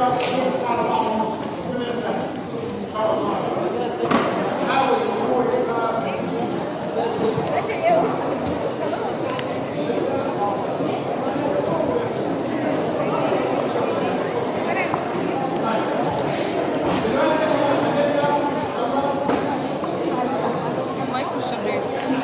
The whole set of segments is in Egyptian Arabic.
نص على بعض ونص ربنا يسهل ان شاء الله نحاول الامور يبقى مايكرو شغال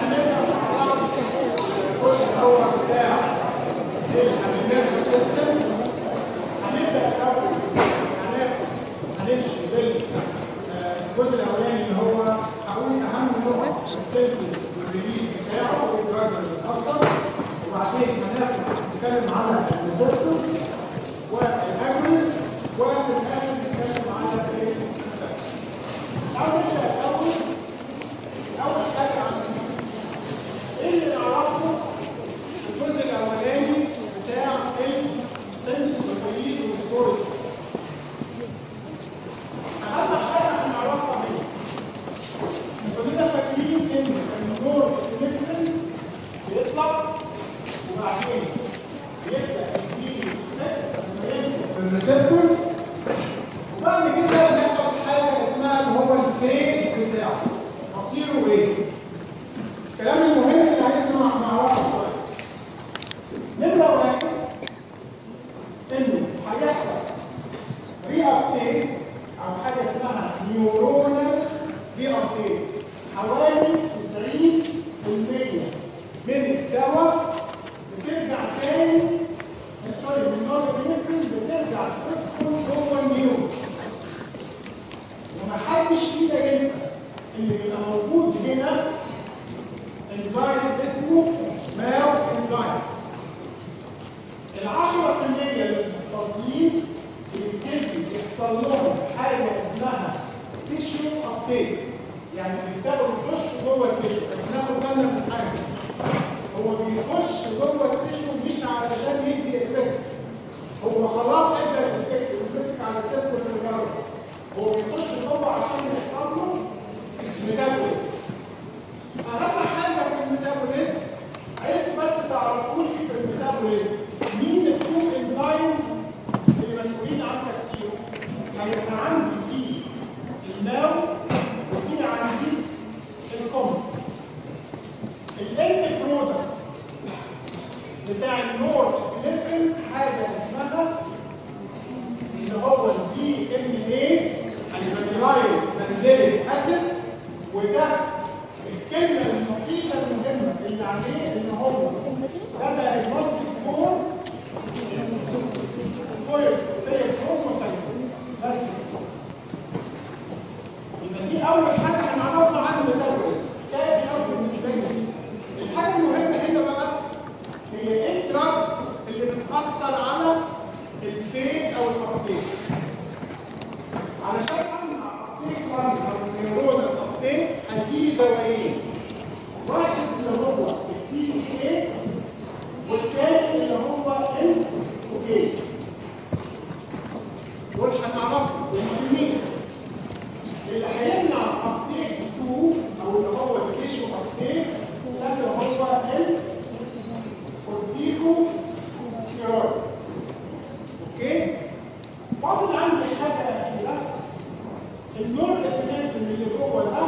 الجزء هو بتاع النيرف سيستم هنبدا الاول هناخد هنمشي بالجزء الاولاني اللي هو هقول اهم نقط السنسز والريليز بتاعه والدراجز اللي بتاثر وبعدين هناخد نتكلم على الريسبتور والاجونست وفي الاخر نتكلم على ايه اول شيء الاول اول حاجه عن ايه اللي نعرفه الجزء الاولاني بتاع السنسز والريليز والستورج اهم حاجه هنعرفها هي كلنا فاكرين ان النور الالكترون بيطلع وبعدين يبدا يديني لما يمسك الريسبتور وبعد كده بيحصل حاجه اسمها اللي هو الفيد بتاعه مصيره ايه؟ الكلام المهم اللي عايزنا نعرفه شويه نمره واحد انه هيحصل ري ابتيك او حاجه اسمها نيورونال ري ابتيك حوالي 90% من الدواء بترجع تاني سوري من النورابينفرين بترجع تدخل جوه النيورون ومحدش فينا ينسى اللي بيبقى موجود هنا انزيم اسمه ماو انزيم العشرة في المية اللي الفاضيين بيبتدي يحصل لهم حاجة اسمها تيشو ابتيك يعني بيبدأوا يخشوا جوه التيشو بس ناخد بالنا من حاجة هو بيخش جوه التيشو مش علشان يدي افكت هو خلاص ادى الافكت ومسك على السيرفر في الجو هو بيخش جوه عشان يحصل له ميتابوليزم اهم حاجه في الميتابوليزم عايزكم بس تعرفوا لي في الميتابوليزم مين التو انزيمز اللي مسؤولين عن تكسيره هيبقى عندي في الماو وفي عندي الكومت الاند برودكت بتاع النور ابنفرين حاجه اسمها اللي هو الدي ام اي الفاتيلايل مانديليك اسيد وده الكلمه الوحيده المهمه اللي عليه ان هو ده بقى المصري فور فور فور كروموسايت بس يبقى دي اول حاجه هنعرفها عن الميتابوليزم كافي قوي بالنسبه لي الحاجه المهمه هنا بقى هي ايه الدراج اللي بتاثر على الفيد او الابتيك علشان امنع ابتيك 1 او النيورون الابتيك هيجيلي دوايين واحد اللي هو التي سي اي والثاني اللي هو ال اوكي دول هنعرفهم لان اللي هيمنع ابتيك 2 او اللي هو التيشو ابتيك ده اللي هو ال كورتيكو ستيرويد اوكي فاضل عندي حاجه اخيره النور الابنفرين اللي جوه ده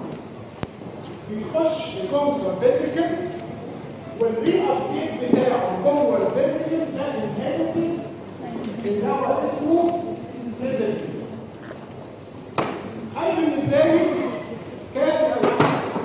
بيخش جوه الفيزيكلز والري ابديت بتاعه جوه الفيزيكل ده انهيرتد اللي هو اسمه فيزيكل انا بالنسبه لي كافي قوي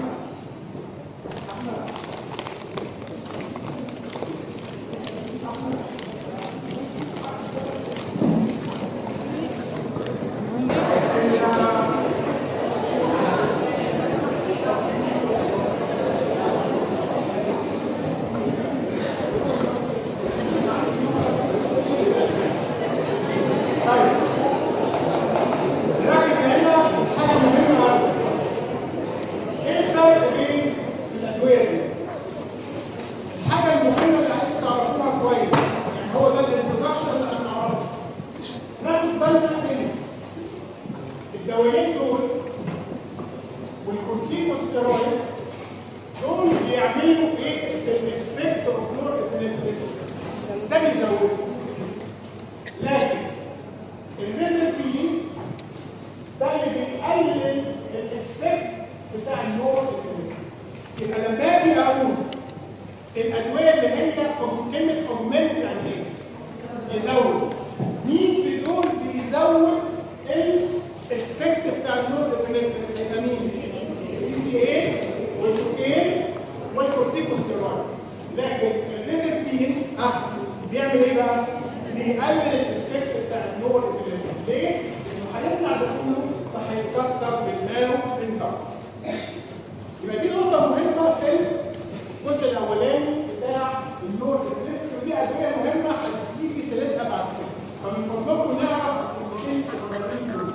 ركز هنا حاجه مهمه قوي ايه الفرق بين الادويه دي؟ الحاجه المهمه اللي عايزكم تعرفوها كويس يعني هو ده الانترودكشن اللي هنعرفه ناخد بالنا ان الدوايين دول والكورتيكوستيرويد دول بيعملوا ايه في الافكت اوف نور ده بيزوده لكن الريزربين ده اللي بيقلل الافكت بتاع النور يبقى لما اجي اقول الادويه اللي هي كم- كلمه اوجمنت يعني ايه؟ يزود مين في دول بيزود الافكت بتاع النور يبقى مين؟ التي سي اي والكوكين والكورتيكوستيرويد لكن الريزربين ها بيعمل ايه بقى؟ بيقلل الافكت بتاع النور ليه؟ لانه هيطلع ده كله فهيتكسر بالنانو انزيم يبقى دي نقطة مهمة في الجزء الأولاني بتاع النور الريفر ودي أدوية مهمة هتيجي سيرتها بعد كده فمن فضلكم نعرف النقطتين الصغيرين دول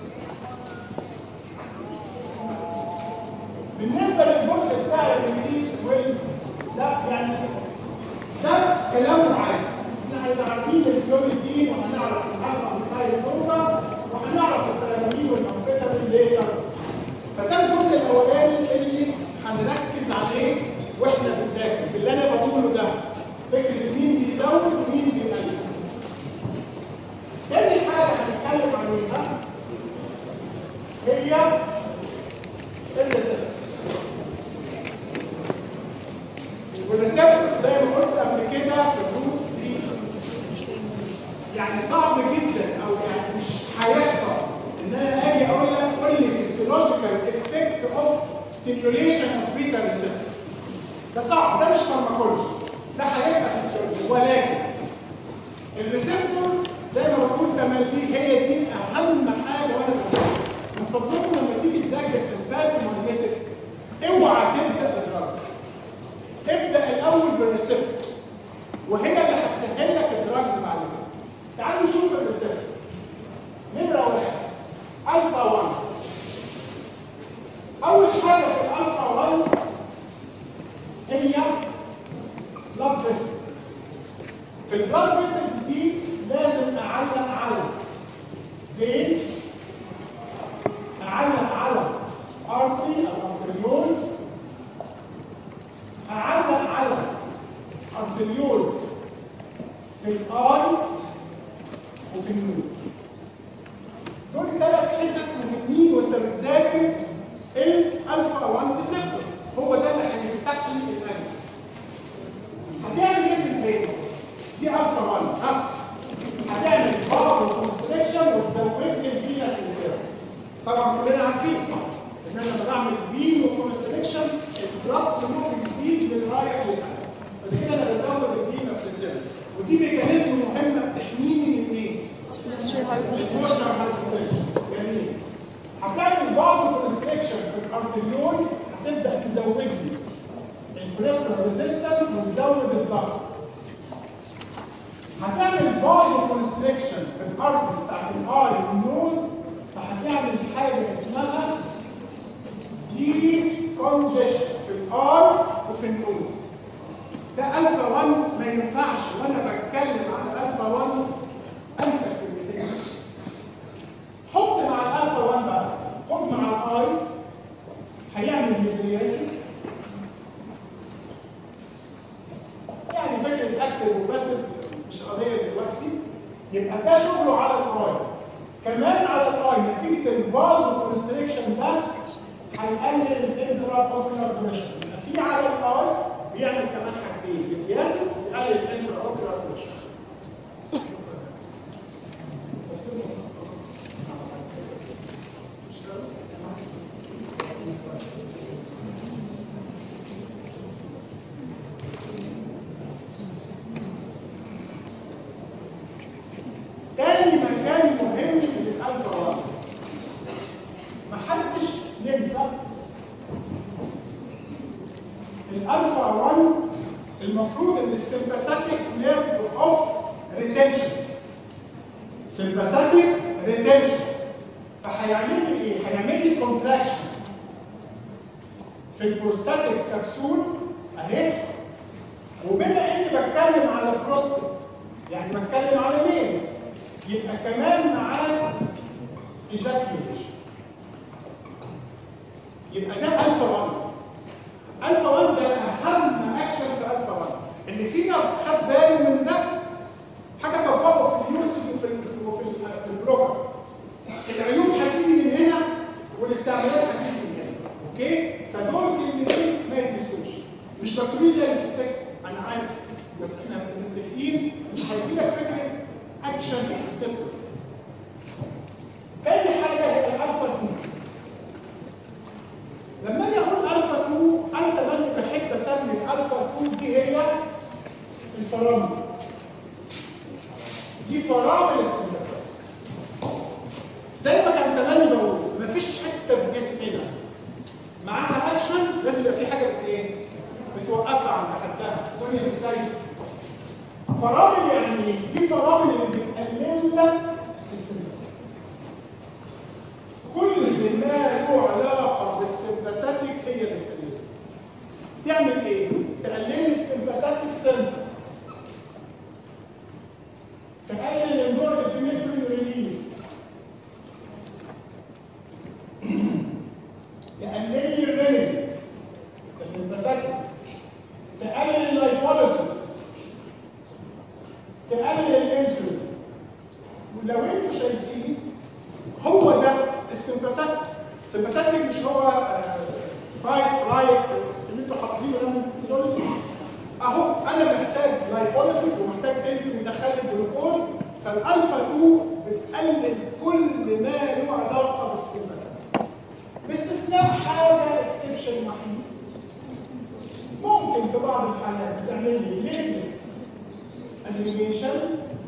بالنسبة للجزء بتاع الريليز ويل ده يعني ده كلام عادي احنا هنبقى عارفين الجيولوجي وهنعرف الالفا ميسايل دوبا وهنعرف التلامين والانفيتامين ليتر فده الجزء الاولاني اللي هنركز عليه واحنا بنذاكر باللي انا بقوله ده فكره مين بيزود ومين بيقلل تاني حاجه هنتكلم عليها هي الريسبتور والريسبتور زي ما قلت قبل كده في الجروب دي يعني صعب جدا او يعني مش هيحصل ان انا اجي اقول لك قول لي physiological effect of stimulation of beta receptor ده صعب ده مش فارماكولوجي ده هيبقى فيسيولوجي ولكن الريسبتور زي ما بقول تملي هي دي اهم حاجه وانا بذاكر من فضلكم لما تيجي تذاكر سمباسم والميتك اوعى تبدا بالدراجز ابدا الاول بالريسبتور وهي اللي هتسهل لك الدراجز بعد كده تعالوا نشوف الريسبتور نمره واحد الفا 1 اول حاجه في الالفا 1 هي بلاد فيسل في البلاد فيسلز دي لازم اعلق على فين اعلق على ارتري او ارتريولز اعلق على ارتريولز في الاي وفي النوز دول ثلاث حتت مهمين وانت بتذاكر الالفا 1 ريسبتور هو ده اللي هيفتح لي القلب هتعمل ايه في الفيجر؟ دي الفا 1 ها هتعمل بارو كونستريكشن وتزود لي الفينس سيستم طبعا كلنا عارفين ان انا لما بعمل فين وكونستريكشن البلاد فلو بيزيد من رايح للقلب فده كده انا بزود الفينس سيستم ودي ميكانيزم مهمه بتحميني من ايه؟ مستر هايبر البوستر هايبرتنشن جميل هتعمل بازو كونستريكشن في الارتريول هتبدا تزود لي البريفرال ريزيستنس وتزود الضغط هتعمل بازو كونستريكشن في الارتريز بتاعت الاي والنوز فهتعمل حاجه اسمها دي كونجيشن في الاي وفي النوز ده الفا 1 ما ينفعش وانا بتكلم عن الفا 1 انسى الكلمتين حط مع الالفا 1 بقى حط مع الاي هيعمل ميدرياسي يعني فكره اكتف وباسف مش قضيه دلوقتي يبقى ده شغله على الاي كمان على الاي نتيجه الفازو كونستريكشن ده هيقلل الانترا اوبيلار بريشر يبقى في على الاي بيعمل كمان حاجتين ميدرياسي يقلل الانترا اوبيلار بريشر تاني مكان مهم من الالفا 1 محدش ينسى الالفا 1 المفروض ان السمباثيك نيرف اوف ريتنشن سمباثيك ريتنشن فهيعمل لي ايه؟ هيعمل لي كونتراكشن في البروستاتيك كبسول اهي وبما اني بتكلم على بروستات يعني بتكلم على مين؟ يبقى كمان معاه ايجاكيوليشن يبقى ده الفا 1 الفا 1 ده اهم اكشن في الفا 1 ان فينا خد باله من ده حاجه طبقه في اليوسف وفي ال وفي ال في البلوك اكشن ريسبتور تاني حاجه هي الالفا 2 لما اجي اقول الفا 2 انا كمان بحب اسمي الالفا 2 دي هي الفرامل دي فرامل السمباثات زي ما كان تملي بقول مفيش حته في جسمنا معاها اكشن لازم يبقى في حاجه بت ايه؟ بتوقفها عند حدها الدنيا ازاي؟ فرامل يعني ايه؟ دي فرامل اللي بتقلل لك السمباثات كل ما له علاقه بالسمباثاتيك هي اللي بتقللها تعمل ايه؟ تقلل السمباثاتيك سنتر تقلل النور البنفرين ريليز تقلل لي الرينين السمباثاتيك تقلل اللايبوليسيس تقلل الانسولين ولو انتوا شايفين هو ده السمباثاتيك السمباثاتيك مش هو فايت فلايت اللي انتوا حافظينه ده من الفيزيولوجي اهو انا محتاج لايبوليسيس ومحتاج انزيم يدخل لي الجلوكوز فالالفا 2 بتقلل كل ما له علاقه بالسمباثاتيك باستثناء حاجه اكسبشن وحيد ممكن في بعض الحالات بتعمل لي ليميت انيميشن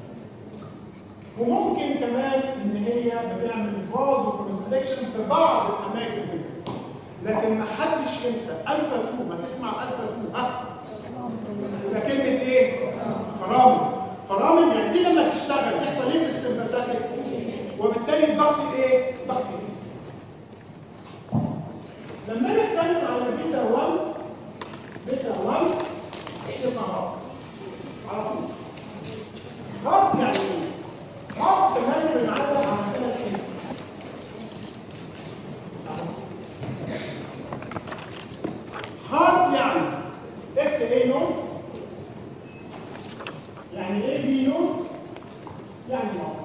وممكن كمان ان هي بتعمل فازو كونستريكشن في بعض الاماكن في الجسم لكن ما حدش ينسى الفا 2 ما تسمع الفا 2 ها اذا كلمه ايه؟ فرامل فرامل يعني دي لما تشتغل يحصل ايه في السمباثاتيك وبالتالي الضغط ايه؟ ضغط ايه؟ لما نتكلم على بيتا 1 بيتا 1 يبقى هارت على طول هارت يعني ايه؟ هارت تمام بنعدل على ثلاث ايه؟ هارت يعني اس اي نوت يعني ايه بي نوت يعني مصر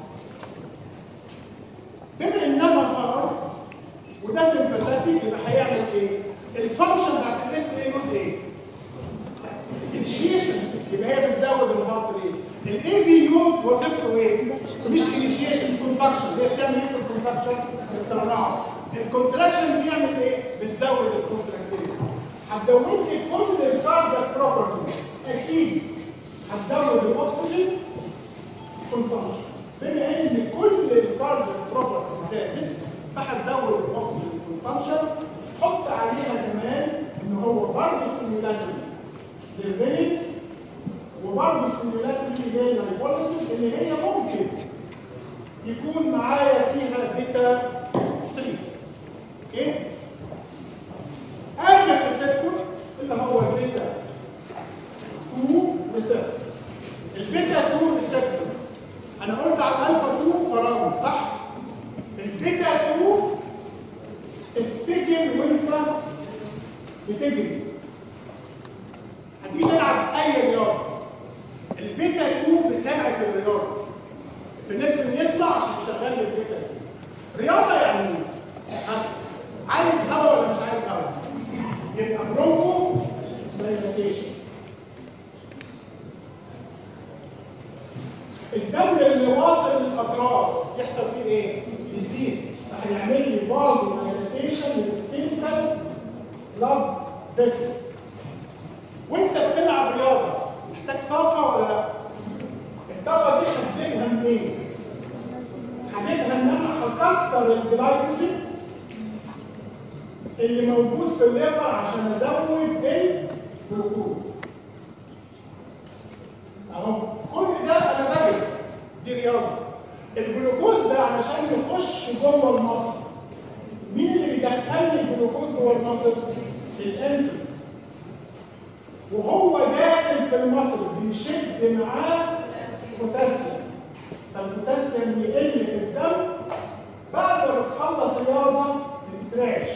بما انها هارت وده سمباثيك يبقى هيعمل ايه؟ الفانكشن بتاعت الاس اي نوت ايه؟ انيشيشن يبقى هي بتزود الهارت ريت الاي في نوت وظيفته ايه؟ مش انيشيشن كونتراكشن هي بتعمل ايه في الكونتراكشن؟ بتسرعه الكونتراكشن بيعمل ايه؟ بتزود الكونتراكتيليتي هتزود لي كل الكاردياك بروبرتيز اكيد هتزود الاكسجين كونسامشن بما ان كل الكاردياك بروبرتيز ثابت فهتزود الاكسجين كونسامشن حط عليها كمان ان هو برضه ستيمولاتوري للفينيك وبرضه ستيمولاتوري لللايبوليسيس اللي هي ممكن يكون معايا فيها بيتا 3 اوكي اخر ريسبتور اللي هو البيتا 2 ريسبتور البيتا 2 ريسبتور انا قلت على الالفا 2 فرامل صح البيتا 2 تفتكر وانت بتجري هتيجي تلعب اي رياضه البيتا 2 بتاعت الرياضه النفس يطلع عشان يشغل البيتا 2 رياضه يعني ايه؟ عايز هوا ولا مش عايز هوا؟ يبقى برونكو دايلاتيشن الدم اللي واصل للاطراف يحصل فيه ايه؟ يزيد فهيعمل لي فازو دايلاتيشن للستيم سيل بلاد فيسل وانت بتلعب رياضه محتاج طاقه ولا لا؟ الطاقه دي هتجيبها منين؟ هجيبها ان انا هكسر الجلايكوجين اللي موجود في الليفر عشان ازود الجلوكوز اهو كل ده انا بجري دي رياضه الجلوكوز ده علشان يخش جوه المصل مين اللي بيدخل لي الجلوكوز جوه المصل؟ الانسولين وهو داخل في المصل بيشد معاه بوتاسيوم فالبوتاسيوم يقل في الدم بعد ما بتخلص رياضه بتتراش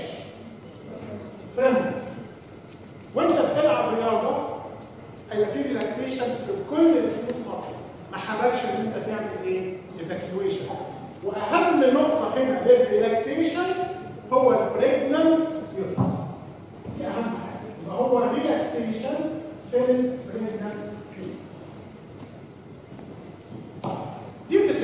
ترمز وانت بتلعب رياضه هيبقى في ريلاكسيشن في كل السلوك مصر ما حبكش ان انت تعمل ايه؟ ايفاكيويشن واهم نقطه هنا للريلاكسيشن هو البريجننت يوتس دي اهم حاجه يبقى هو ريلاكسيشن في البريجننت يوتس دي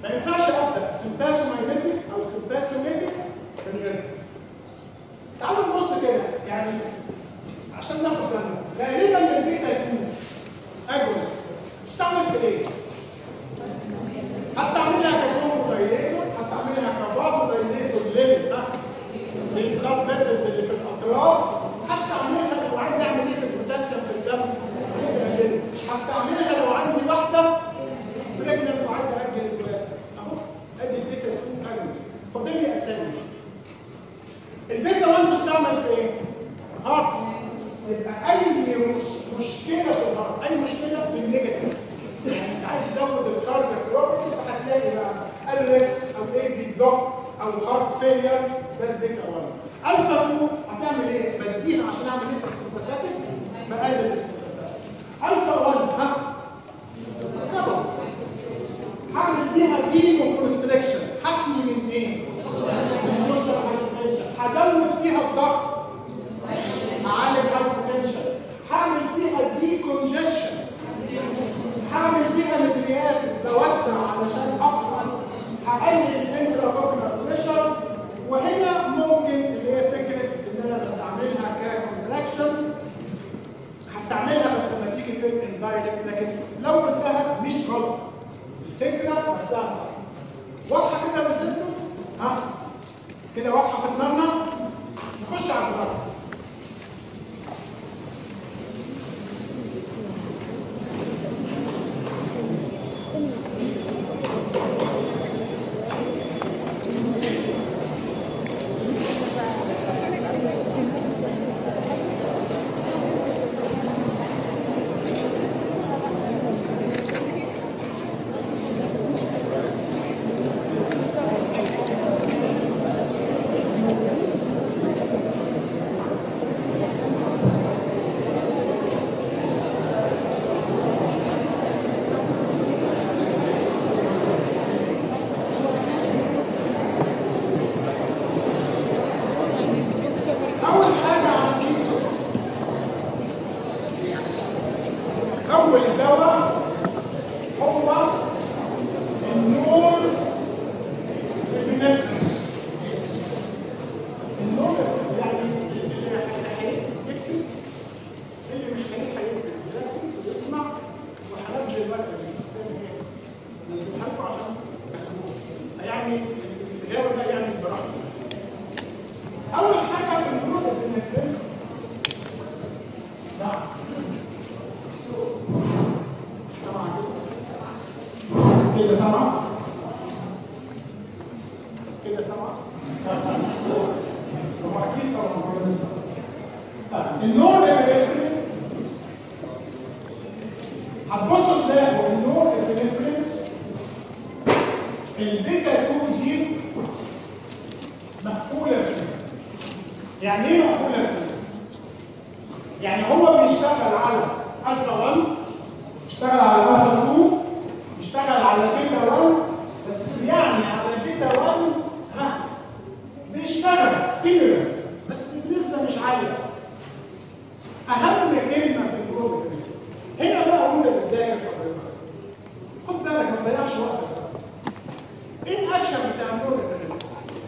ما ينفعش ابدا سمباسومايليتك او سمباسوميتك من غير تعالوا نبص كده يعني عشان ناخد بالنا غالبا البيتا يكون اجونست تستعمل في ايه؟ هستعملها ككومبو دايليتور هستعملها كفازو دايليتور لل للبلاد فيسلز اللي في الاطراف هستعملها لو عايز اعمل ايه في البوتاسيوم في الدم عايز اقلله هستعملها لو عندي واحده بريجننت وعايز اجل الولاده اهو ادي البيتا تكون اجونست فاضل لي اسامي البيتا 1 تستعمل في ايه؟ هارت يبقى اي مش- مشكله في الهارت اي مشكله في النيجاتيف يعني انت عايز تزود الكاردياك بروبرتي فهتلاقي بقى الريست او اي في بلوك او هارت فيلير ده البيتا 1 الفا 2 هتعمل ايه؟ بديها عشان اعمل ايه في السمباثيك؟ بقلل السمباثيك الفا 1 ها طبعا هعمل بيها فينو كونستريكشن هحمي من ايه؟ من نشر هايبوتنشن هزود فيها الضغط اعالج هايبوتنشن هعمل فيها دي كونجشن هعمل بيها مترياسس بوسع علشان افحص هقلل الانترا اوكولار بريشر وهنا ممكن اللي هي فكره ان انا بستعملها ككونتراكشن هستعملها بس لما تيجي في الاندايركت لكن لو قلتها مش غلط الفكره نفسها صح واضحه كده الريسبتور ها كده واضحه في دماغنا نخش على الدرجه اول حاجه عندي اول دواء هو النور البنفسجي النور يعني اللي هيكتب اللي مش هيكتب هيكتب دلوقتي ويسمع وهنزل الورقه دي نزلها لكم عشان تفهموها يعني التجاوب ده يعني براحتك اول حاجه في النور البنفسجي نعم طبعا كده سمع كده سمع هو اكيد طبعا هو لسه طيب، النور البنفسجي هتبصوا تلاقوا النور البنفسجي البيتا 2 دي مقفوله فيه يعني ايه مقفوله فيه؟ يعني هو بيشتغل على الفا 1 بيشتغل على الفا 2 بيشتغل على بيتا 1 بس يعني على بيتا 1 ها بيشتغل ستيمولنت بس النسبه مش عاليه اهم كلمه في الجروب هنا بقى وانت بتذاكر حضرتك خد بالك ما تضيعش وقتك ايه الاكشن بتاع النور البريد؟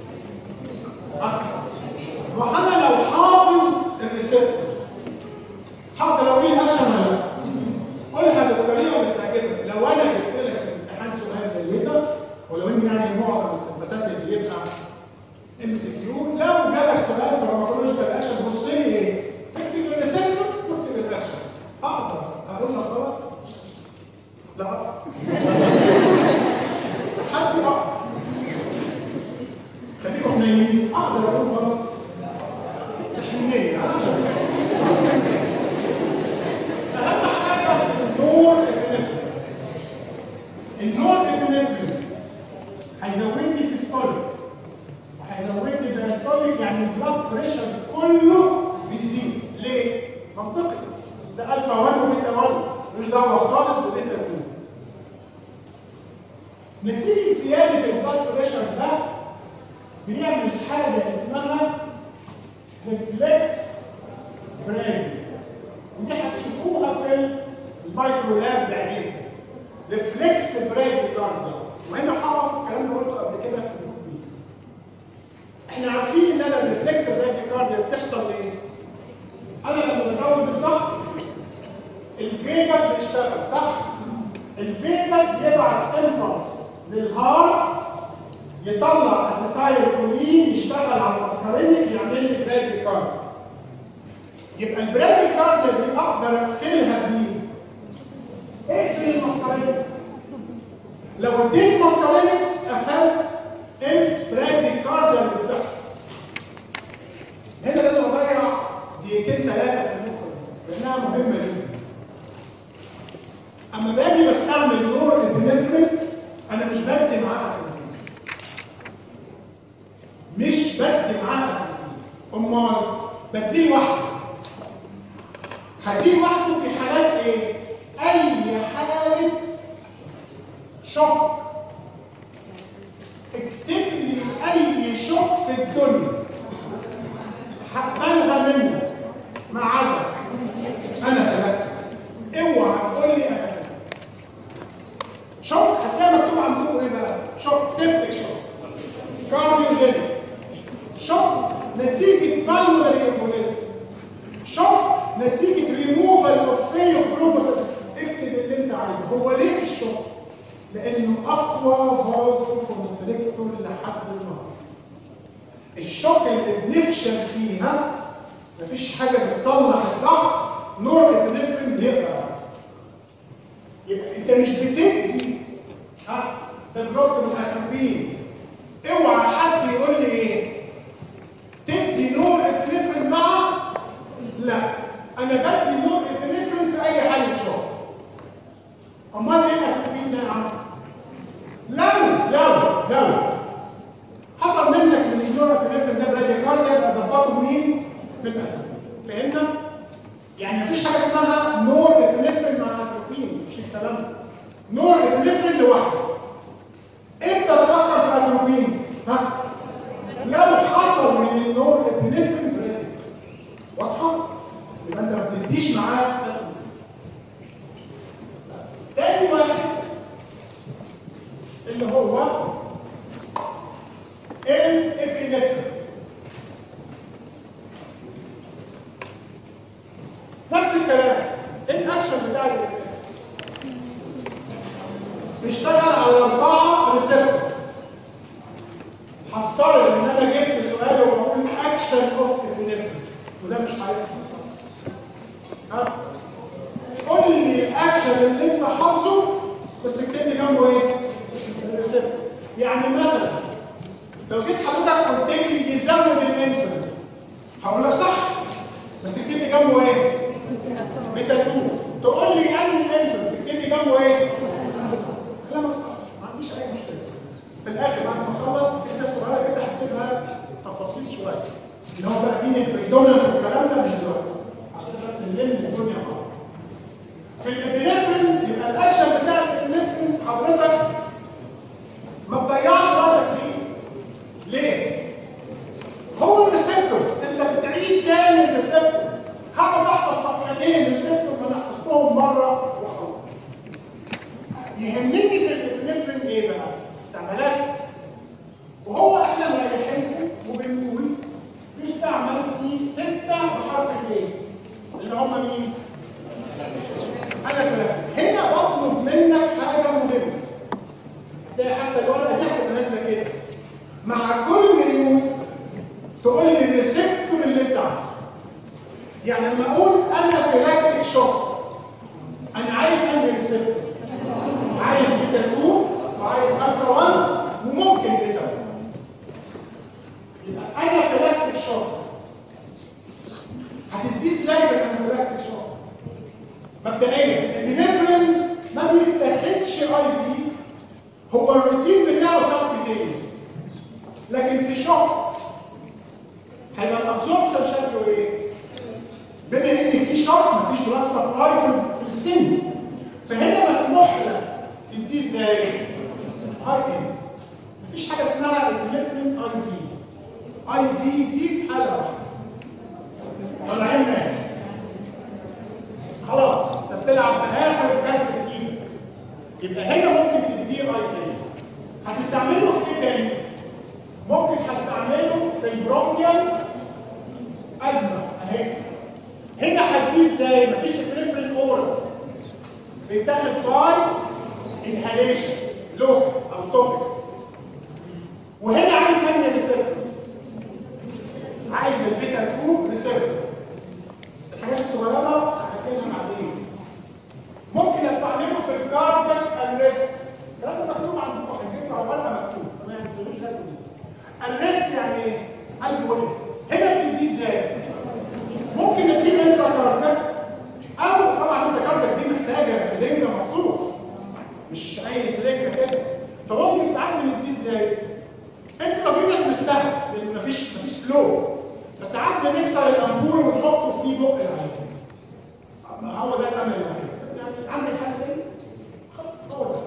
وانا لو حافظ الريسبتور هقدر اقول الاكشن ولا لا؟ قولها بالطريقه اللي تعجبك لو انا جبت لك في الامتحان سؤال زي كده ولو ان يعني معظم السمباسات اللي بيبقى ام سي كيو لو جالك سؤال في الرماتولوجيكال اكشن بص لي ايه؟ اكتب الريسبتور واكتب الاكشن اقدر اقول لك غلط؟ لا حد اقدر خليكم حنينين اقدر اقول غلط حنيه عشان اهم حاجه في النور البنفرين النور البنفرين هيزود لي سيستوليك وهيزود لي دايستوليك يعني البلاد بريشر كله بيزيد ليه؟ منطقي ده الفا 1 وبيتا 1 مش دعوه خالص ببيتا 2 نتيجه زياده البلاد بريشر ده بيعمل حاجه اسمها ريفلكس برادي ودي هتشوفوها في المايكرو لاب بعدين ريفلكس برادي كارديا وهنا هقف الكلام ده قلته قبل كده في الجروب بي احنا عارفين ان انا الريفلكس براديكارديا بتحصل ليه؟ انا لما بزود الضغط الفيجاس بيشتغل صح؟ الفيجاس بيبعت امبلس للهارت يطلع اسيتايل كولين يشتغل على المسكرينيك يعمل لي براديكارديا يبقى البراديكارديا دي اقدر اقفلها بمين؟ اقفل المسكرينيك لو اديت مسكرينيك قفلت البراديكارديا اللي بتحصل هنا لازم اضيع دقيقتين ثلاثه في النقطه دي لانها مهمه جدا اما باجي بستعمل نور البنفرين انا مش بدي معاها تمرين. مش بدي معاها تمرين. امال بديه لوحده هديه لوحده في حالات ايه؟ اي حاله شوك اكتب لي اي شوك في الدنيا هقبلها منك ما عدا انا فلت اوعى تقول لي انا فلت شوك هتلاقي مكتوب عندكم ايه بقى؟ شوك سيبتك شوك كارديوجينيك شوك نتيجه بالمري امبوليزم شوك نتيجه ريموفال اوف فيو اكتب اللي انت عايزه هو ليه في الشوك؟ لانه اقوى فازو كونستريكتور لحد النهارده الشوك اللي بنفشل فيها مفيش حاجه بتصلح الضغط نور الابنفرين بيقدر عليه. يبقى انت مش بتدي ها ده بلوك من الاتروبين اوعى حد يقول لي ايه تدي نور ابنفرين مع لا انا بدي نور ابنفرين في اي حاله شوك امال ايه الاتروبين ده يا عم لو لو لو حصل منك من النور ابنفرين ده براديكارديا يبقى ظبطه مين بالاتروبين فهمنا يعني مفيش حاجه اسمها نور ابنفرين مع الاتروبين مفيش الكلام ده نور ابنفرين لوحده انت تفكر في اتروبين ها لو حصل من النور ابنفرين براديكارديا واضحه يبقى انت ما بتديش معاه تاني واحد اللي هو الافينفرين نفس الكلام الاكشن بتاع الافينفرين بيشتغل على اربعه ريسبتور هفترض ان انا جبت سؤال وبقول اكشن اوف افينفرين وده مش هيحصل ها قول لي الاكشن اللي انت حافظه بس اكتب لي جنبه ايه؟ الريسبتور يعني مثلا لو جيت حضرتك قلت لي يزود الانسولين هقول لك صح بس تكتب لي جنبه ايه؟ بيتا 2 تقول لي انهي الانسولين تكتب لي جنبه ايه؟ كلامك صح ما عنديش اي مشكله في الاخر بعد ما اخلص في حته صغيره كده هحسبها تفاصيل شويه اللي هو بقى مين البريدومينانت والكلام ده مش دلوقتي عشان بس نلم الدنيا مع بعض في الابنفرين يبقى الاكشن بتاع الابنفرين حضرتك ما تضيعش وقتك فيه ليه؟ هو الريسبتور انت بتعيد تاني الريسبتور هقعد احفظ صفحتين ريسبتور ما انا حفظتهم مره وخلاص يهمني في الابنفرين ايه بقى؟ استعمالات وهو احنا مريحينكم وبنقول بيستعمل في سته بحرف الايه؟ اللي هم مين؟ انا فلان هنا بطلب منك حاجه مهمه تلاقي حتى الورقه تحت نازله كده مع كل ريوز تقول لي الريسبتور اللي انت عايزه يعني لما اقول انا فلاكتيك شوك انا عايز انهي ريسبتور عايز بيتا 2 وعايز الفا 1 وممكن بيتا 1 يبقى انا فلاكتيك شوك هتديه ازاي في الانافلاكتيك شوك مبدئيا الابنفرين ما بيتاخدش اي في هو الروتين بتاعه سبكتينيوس لكن في شوك هيبقى الابزوربشن شكله ايه؟ بما ان في شوك مفيش بلاد سبلاي في في السن فهنا مسموح لك تديه ازاي؟ اي ان مفيش حاجه اسمها الابنفرين اي في اي في دي في حاله واحده طالعين مات خلاص انت بتلعب بآخر كارت في ايدك يبقى هنا ممكن تديه اي ان توبيك وهنا عايز انهي ريسبتور عايز البيتا 2 ريسبتور الحاجات الصغيره هحكيها بعدين ممكن استعمله في الكاردياك ارست الكلام ده مكتوب عندكم هتجيبوا على ورقه مكتوب تمام ما تقولوش هاتوا دي الرست يعني ايه؟ قلب وقف هنا بتديه ازاي؟ ممكن نديه انترا كاردياك او طبعا انترا كاردياك دي محتاجه سرنجه مخصوص مش اي سرنجه كده فممكن ساعات بنديه ازاي؟ انترا فيروس مش سهل لان مفيش مفيش فلو فساعات بنكسر الامبول ونحطه في بق العين ما هو ده الامل الوحيد يعني عندك حل تاني؟ هو ده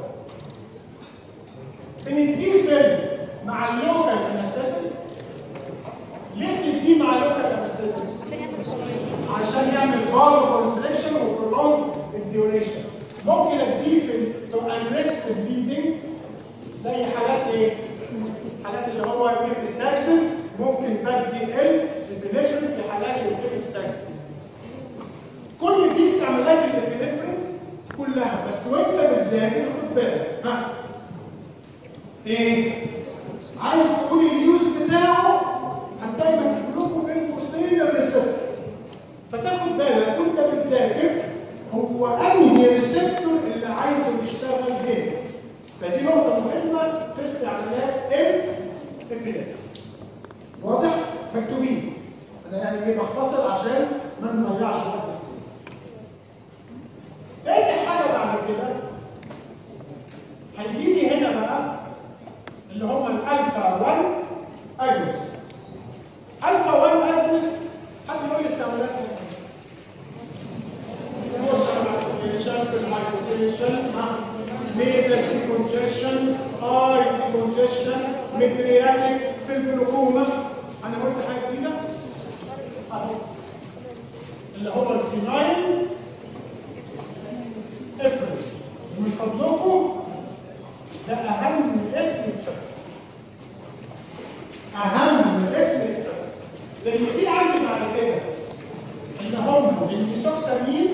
بنديه فيلم مع اللوكال انستيك ليه بنديه مع اللوكال انستيك؟ عشان يعمل فازو كونستريكشن وبرولونج الديوريشن ممكن اديه في تو انرست بليدنج زي حالات ايه؟ حالات اللي هو الستاكسن ممكن بدي ال البنفرين في حالات الستاكسن كل دي استعمالات الابنفرين كلها بس وانت بتذاكر خد بالك ها ايه عايز تقول اليوز بتاعه هتلاقي مكتوب لكم بين قوسين الريسبتور فتاخد بالك وانت بتذاكر هو انهي ريسبتور اللي عايزه يشتغل هنا فدي نقطه مهمه في استعمالات الابنفرين واضح مكتوبين انا يعني ايه بختصر عشان ما نضيعش وقت كتير تاني حاجه بعد كده هيجي هنا بقى اللي هم الالفا 1 اجنست الفا 1 اجنست حد يقول لي استعمالاتهم في الهايبوتنشن ميزل كونجيشن اي كونجيشن مدرياتيك في الجلوكوما انا قلت حاجه جديده اهو اللي هو الفينايل افرد من فضلكم ده اهم اسم الطفل اهم اسم الطفل لان في عندي بعد كده ان هم الميثوكسامين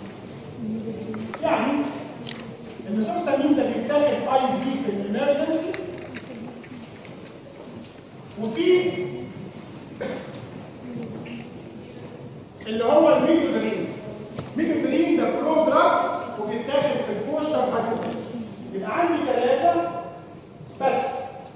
يعني الميثوكسامين ده بيتاخد اي في في الامرجنسي وفي اللي هو الميتودرين الميتودرين ده برو دراج وبيتاخد في البوستر هايبوتنشن يبقى عندي ثلاثة بس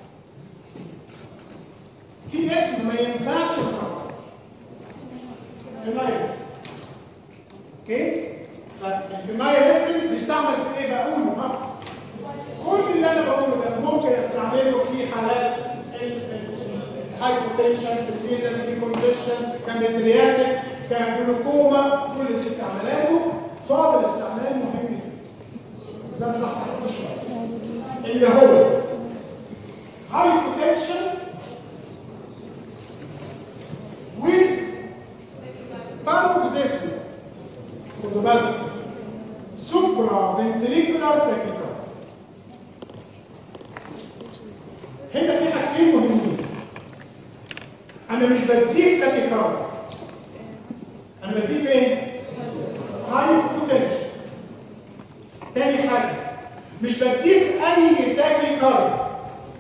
في اسم ما ينفعش نحطه فينايل اوكي فالفينايل افرد بيستعمل في ايه بقوله ها كل اللي انا بقوله ده ممكن استعمله في حالات الهايبوتنشن في الفيزل في كونجيشن كمترياتيك كجلوكوما كل دي استعمالاته فاضل استعمال مهم فيه ده صح صح شويه اللي هو hypotension with paroxysm خدوا بالكم supra ventricular tachycardia هنا في حاجتين مهمين انا مش بديه تاكيكارديا انا بديه فين؟ hypotension تاني حاجه مش بديه في اي تاكي كارد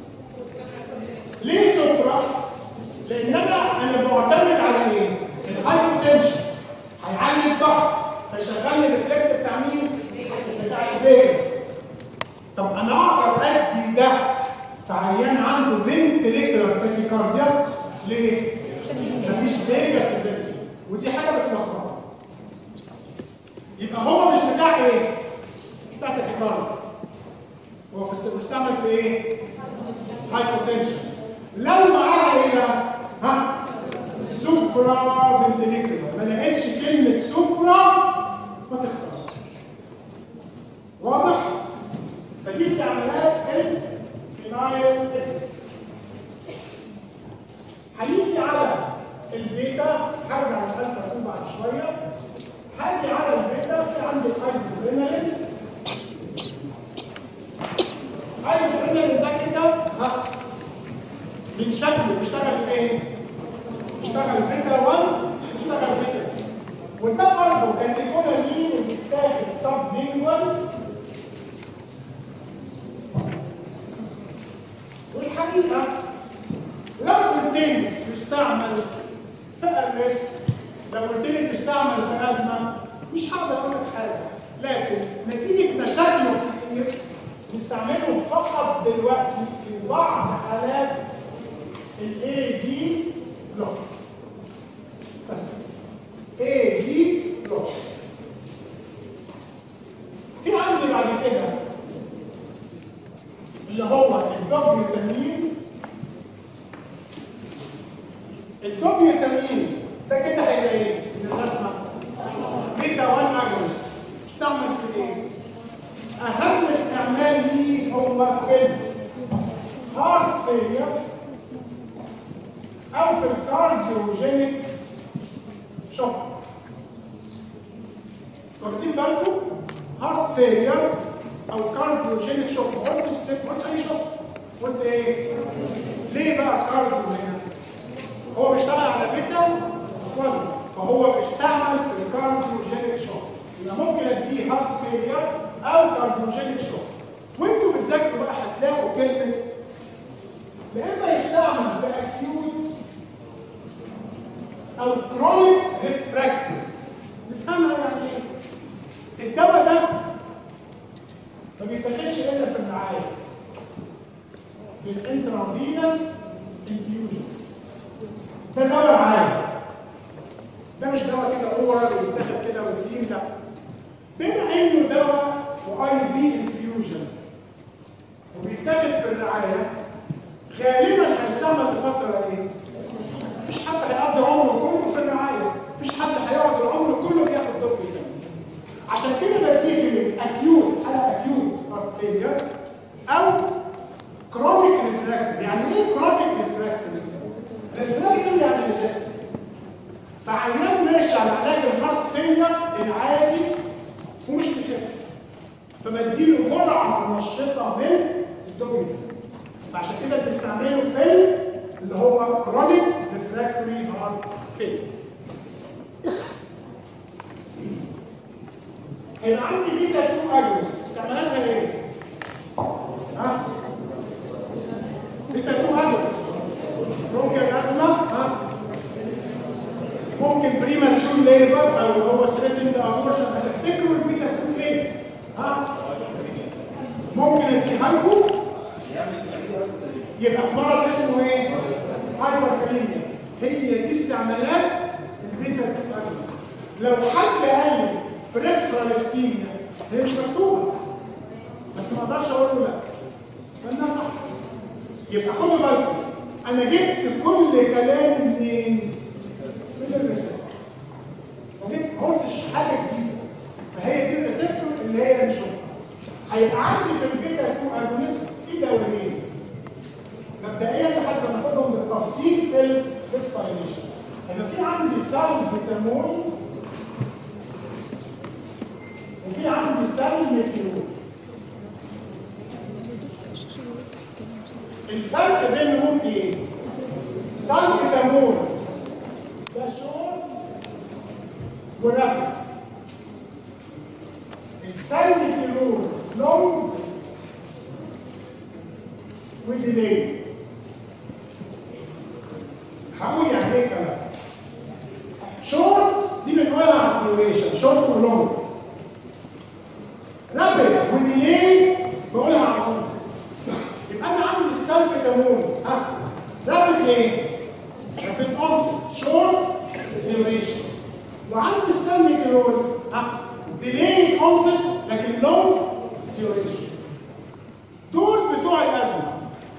ليه سوبرا؟ لان انا انا معتمد على ايه؟ الهايبوتنشن هيعلي الضغط فيشغل لي الريفلكس بتاع مين؟ بتاع الفيز طب انا اقدر ادي ده في عيان عنده فينتريكولار تاكيكارديا ليه؟ مفيش فيجاس في الفنتريكل ودي حاجه بتلخبط يبقى هو مش بتاع ايه؟ مش بتاع تاكيكارديا هو في مستعمل في ايه؟ هايبوتنشن لو معاها ايه بقى؟ ها؟ سوبرا فنتريكولار ما لقيتش كلمه سوبرا ما تختارش واضح؟ فدي استعمالات الفينايل افكت هنيجي على البيتا هرجع للالفا اقول بعد شويه هاجي على البيتا في عندي الايزوبرينالين ايزوبرينالين ده كده ها من شكله بيشتغل فين؟ بيشتغل بيتا 1 بيشتغل بيتا 2 وده برضه كاتيجوري اللي بيتاخد سب لينجوال الحقيقه لو قلت لي يستعمل في الريسك لو قلت لي يستعمل في ازمه مش هقدر اقول لك حاجه لكن نتيجه مشاكله كتير نستعمله فقط دلوقتي في بعض حالات الاي في بلوك بس اي في بلوك في عندي بعد كده اللي هو الدبليو تمرين الدبليو تمرين ده كده هيبقى ايه؟ من الرسمه بيتا 1 اجونست استعمل في ايه؟ اهم استعمال ليه هو في الهارت فيلير او في الكارديوجينيك شوك واخدين بالكم؟ هارت فيلير او كارديوجينيك شوك قلت الست قلت اي شوك قلت ايه؟ ليه بقى كارديو هنا؟ هو بيشتغل على بيتا 1 فهو بيستعمل في الكارديوجينيك شوك يبقى ممكن اديه هارت فيلير او كارديوجينيك شوك وانتوا بتذاكروا بقى هتلاقوا كلمه يا اما يستعمل في اكيوت او كرونيك ريفراكتيف نفهمها يعني ايه الدواء ده ما بيتاخدش الا في الرعايه بالانترافينس انفيوجن ده دواء رعايه ده مش دواء كده اورال ويتاخد كده روتين لا بما انه دواء واي في انفيوجن وبيتاخد في الرعايه غالبا هيستعمل لفتره ايه؟ مفيش حد هيقضي عمره كله في الرعايه مفيش حد هيقعد العمر كله بياخد طب تاني عشان كده بديه في الاكيوت على اكيوت فيلير او كرونيك ريفراكتيف يعني ايه كرونيك ريفراكتيف؟ ريفراكتيف يعني ريزيستنت فعيان ماشي على علاج الهارت فيلير العادي ومش بيخف فبديله جرعه منشطه من الدوبامين فعشان كده بنستعمله في اللي هو كرونيك ريفراكتوري هارت فيلير هيبقى عندي بيتا 2 اجونست استعمالاتها ايه؟ ها؟ بيتا 2 اجونست ممكن ازمه ها؟ ممكن بريماتشور ليبر او هو ثريتند ابورشن هتفتكروا البيتا 2 فين؟ ها؟ ممكن اديها يبقى في مرض اسمه ايه؟ هايبركاليميا هي دي استعمالات البيتا 2 اجونست لو حد قال لي بريفرال اسكيميا هي مش مكتوبه بس ما اقدرش اقول له لا فانها صح يبقى خدوا بالكم انا جبت كل كلامي منين؟ من الريسبتور وجبت ما قلتش حاجه جديده فهي دي الريسبتور اللي هي بنشوفها هيبقى عندي في البيتا 2 اجونست في دورين مبدئيا لحد ما ناخدهم بالتفصيل في الريسبيريشن هيبقى في عندي سالفيتامول وفي عندي سل ميثيول الفرق بينهم ايه؟ سلبيتامول ده شورت ورابط السلبيتامول لونج وديلي هقول يعني ايه كلام شورت دي بنقولها على الديوريشن شورت ولونج رابط وديلي بقولها على الكونسبت يبقى انا عندي السلبيتامول ها رابط ايه؟ رابط اونست شورت ديوريشن وعندي السلبيتامول ها ديلي اونست لكن لونج ديوريشن دول بتوع الازمه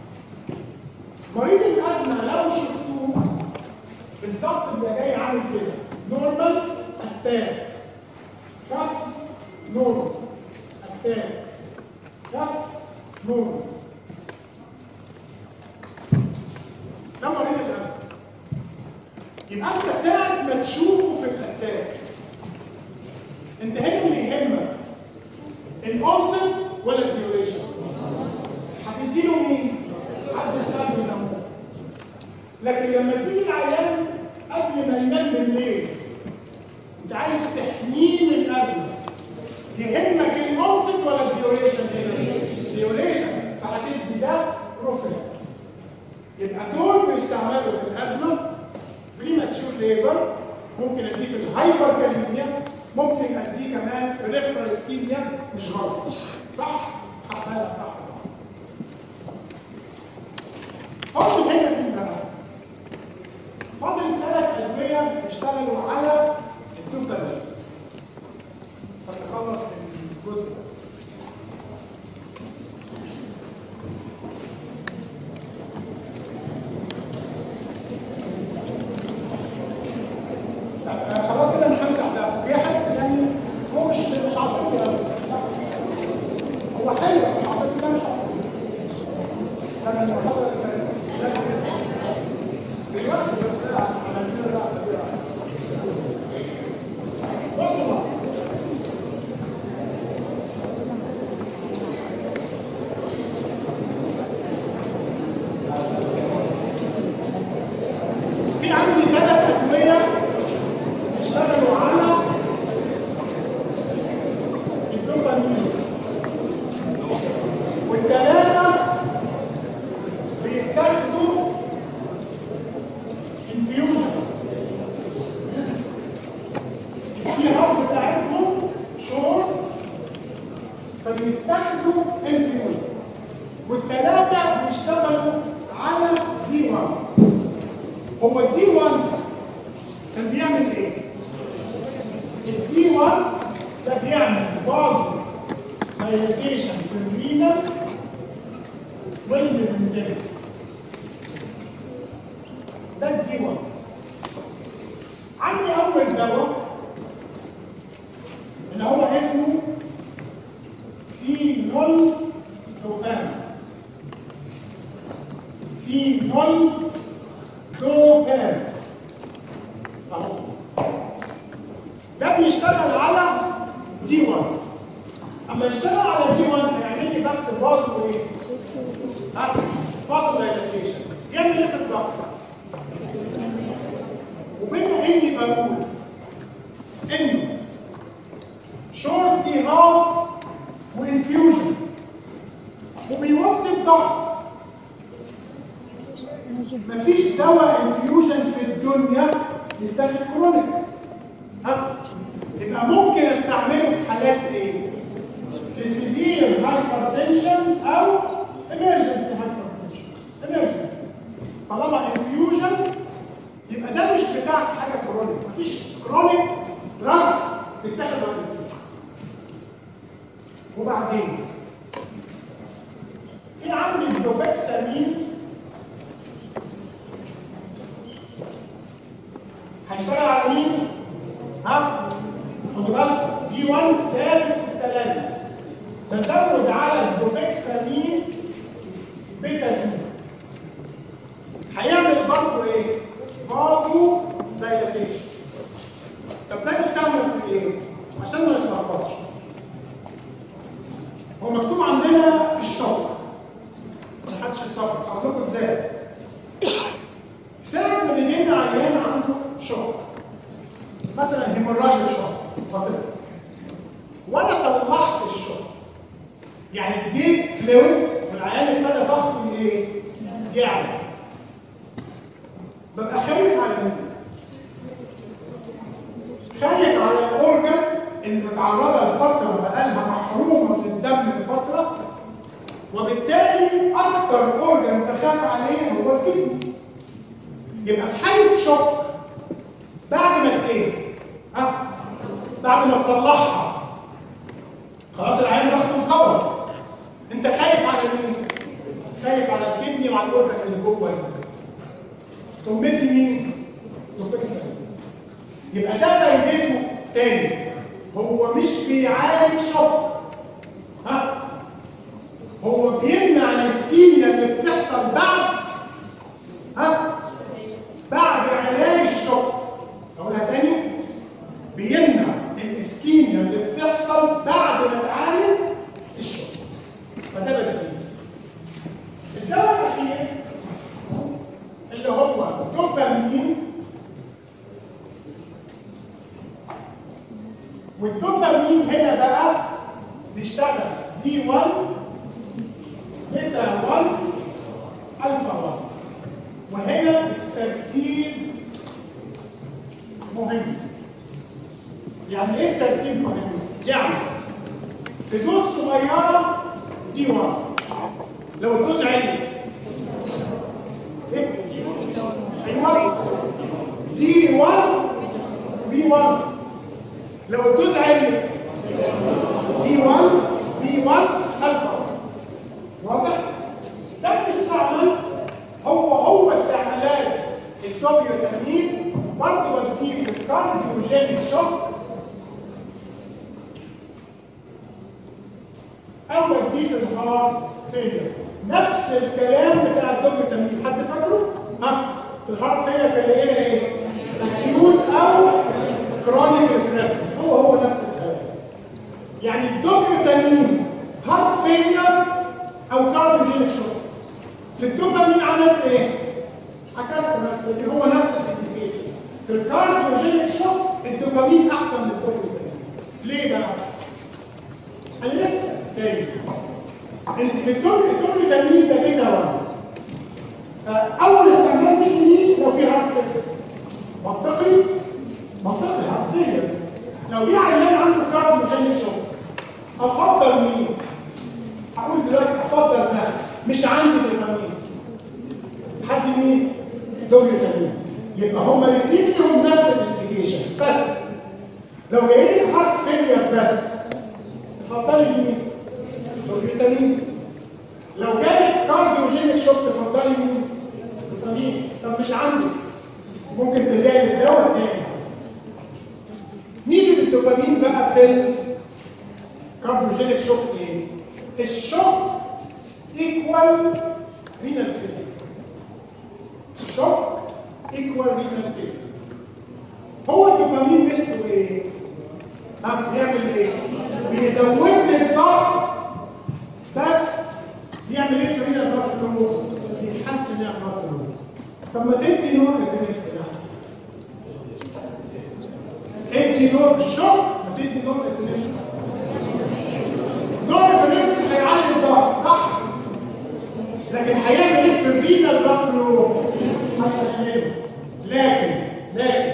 مريض الازمه لو شفتوه بالظبط بيبقى جاي عامل كده نورمال اتاك كف نورمال اتاك كف نورمال ده مريض الازمه يبقى انت ساعه ما تشوفه في الاتاك انت هنا اللي يهمك الاونست ولا الديوريشن هتديله مين؟ حد السلبي الامور لكن لما تيجي العيان قبل ما ينام بالليل انت عايز تحميه من الازمه يهمك الاونست ولا الديوريشن هنا؟ الديوريشن فهتدي ده بروفيل يبقى دول بيستعملوا في الازمه بريماتشور ليبر ممكن اديه في الهايبر كاليميا ممكن اديه كمان في ريفرال اسكيميا مش غلط صح؟ حقها صح فاضل هنا مين بقى؟ فاضل ثلاث ادويه اشتغلوا على الدوبامين فنخلص الجزء ده طب، خلاص كده من خمسة أهداف هي حاجة يعني هو مش مش عاطفي أوي. لا. هو حلو بس مش عاطفي لا مش عاطفي كان المحاضرة اللي فاتت لا. دلوقتي بس لا، عملنا لا، لا. بصوا بقى. في عندي ثلاث أدوية اشتغلوا على الدوبامين والثلاثة بيتاخدوا انفيوجن في هارد بتاعتهم شورت فبيتاخدوا انفيوجن والثلاثة بيشتغلوا على دي 1 هو الدي 1 كان بيعمل ايه؟ الدي 1 ده بيعمل فازو دايليتيشن في الرينال والميزنتريك ده الدي 1 عندي اول دواء اللي هو اسمه فينول دوبام فينول دوبام اهو ده بيشتغل على دي 1 اما يشتغل على دي 1 هيعمل لي بس بازو ايه؟ ها؟ بازو دايلاتيشن يعمل ايه في الضغط؟ وبما اني بقول انه شورتي هاف وانفيوجن وبيوطي الضغط مفيش دواء انفيوجن في الدنيا يتاخد كرونيك ها يبقى ممكن استعمله في حالات ايه؟ في سيفير هايبرتنشن او امرجنسي هايبرتنشن امرجنسي طالما انفيوجن يبقى ده مش بتاع حاجه كرونيك مفيش كرونيك دراج بيتاخد على الانفيوجن وبعدين في عندي الدوبكسامين هيشتغل على مين؟ ها؟ خدوا بالكم دي 1 ثابت في الثلاثة بزود على الدوبكسامين بيتا 2 هيعمل برضه ايه؟ فازو دايلاتيشن طب ده يستعمل في ايه؟ عشان ما نتلخبطش هو مكتوب عندنا في الشغل بس محدش يتلخبط هقول لكم ازاي ساعة ما بيجي لنا عيان عنده شوك مثلا هيموراجيك شوك فاضل وانا صلحت الشوك يعني اديت فلويد والعيان ابتدى ضغطه ايه؟ يعلى ببقى خايف على مين؟ خايف على الاورجن اللي متعرضه لفتره بقالها محرومه من الدم لفتره وبالتالي اكتر اورجن بخاف عليه هو الكدني يبقى في حاله شوك بعد ما ايه؟ ها؟ بعد ما تصلحها خلاص العين ضغطه اتظبط انت خايف على مين؟ خايف على الكدني وعلى الاورجن اللي جوه دي تقوم مدي مين؟ توفيكسا يبقى ده فايدته تاني هو مش بيعالج شوك ها؟ هو بيمنع الاسكيميا اللي بتحصل بعد ها؟ بعد علاج الشوك اقولها تاني بيمنع الاسكيميا اللي بتحصل بعد ما تعالج الشوك فده بديل الدواء الاخير اللي هو الدوبامين والدوبامين هنا بقى بيشتغل دي 1 بيتا 1 الفا 1 السوبيوتامين برضه بديه في الكارديوجينيك شوك او بديه في الهارت فيلير نفس الكلام بتاع الدوبيوتامين حد فاكره؟ ها في الهارت فيلير كان ايه ايه؟ اكيوت او كرونيك ريفراكتوري هو هو نفس الكلام يعني الدوبيوتامين هارت فيلير او كارديوجينيك شوك في الدوبامين عملت ايه؟ عكست بس لكن هو نفس الابلكيشن في الكارديوجينيك شوك الدوبامين احسن من الدوبامين ليه بقى؟ انا لسه تاني انت في الدوبامين ده بيتا 1 فاول استعمال ليه لو في هارت فيلير منطقي منطقي هارت فيلير لو جه عيان عنده كارديوجينيك شوك افضل مين؟ هقول دلوقتي افضل ده مش عندي دوبامين حد مين؟ دوبيوتامين يبقى هما الاثنين ليهم نفس الابلكيشن بس لو جاي لي هارت فيلير بس تفضلي مين؟ دوبيوتامين لو جالك كارديوجينيك شوك تفضلي مين؟ دوبامين طب مش عندي ممكن تلاقي الدواء تاني ميزه الدوبامين بقى في الكارديوجينيك شوك ايه؟ الشوك ايكوال رينال فيلير الشوك ايكوال رينال فيلير هو الدوبامين ميزته ايه؟ ها بيعمل ايه؟ بيزود لي الضغط بس بيعمل ايه في رينال بلاد فلو؟ بيحسن رينال بلاد فلو طب ما تدي نور للبنفسجين احسن ادي نور بالشوك ما تدي نور للبنفسجين نوع البنفسجين هيعلي الضغط صح؟ لكن هيعمل ايه في الرينال بلاد فلو؟ هيقلله لكن لكن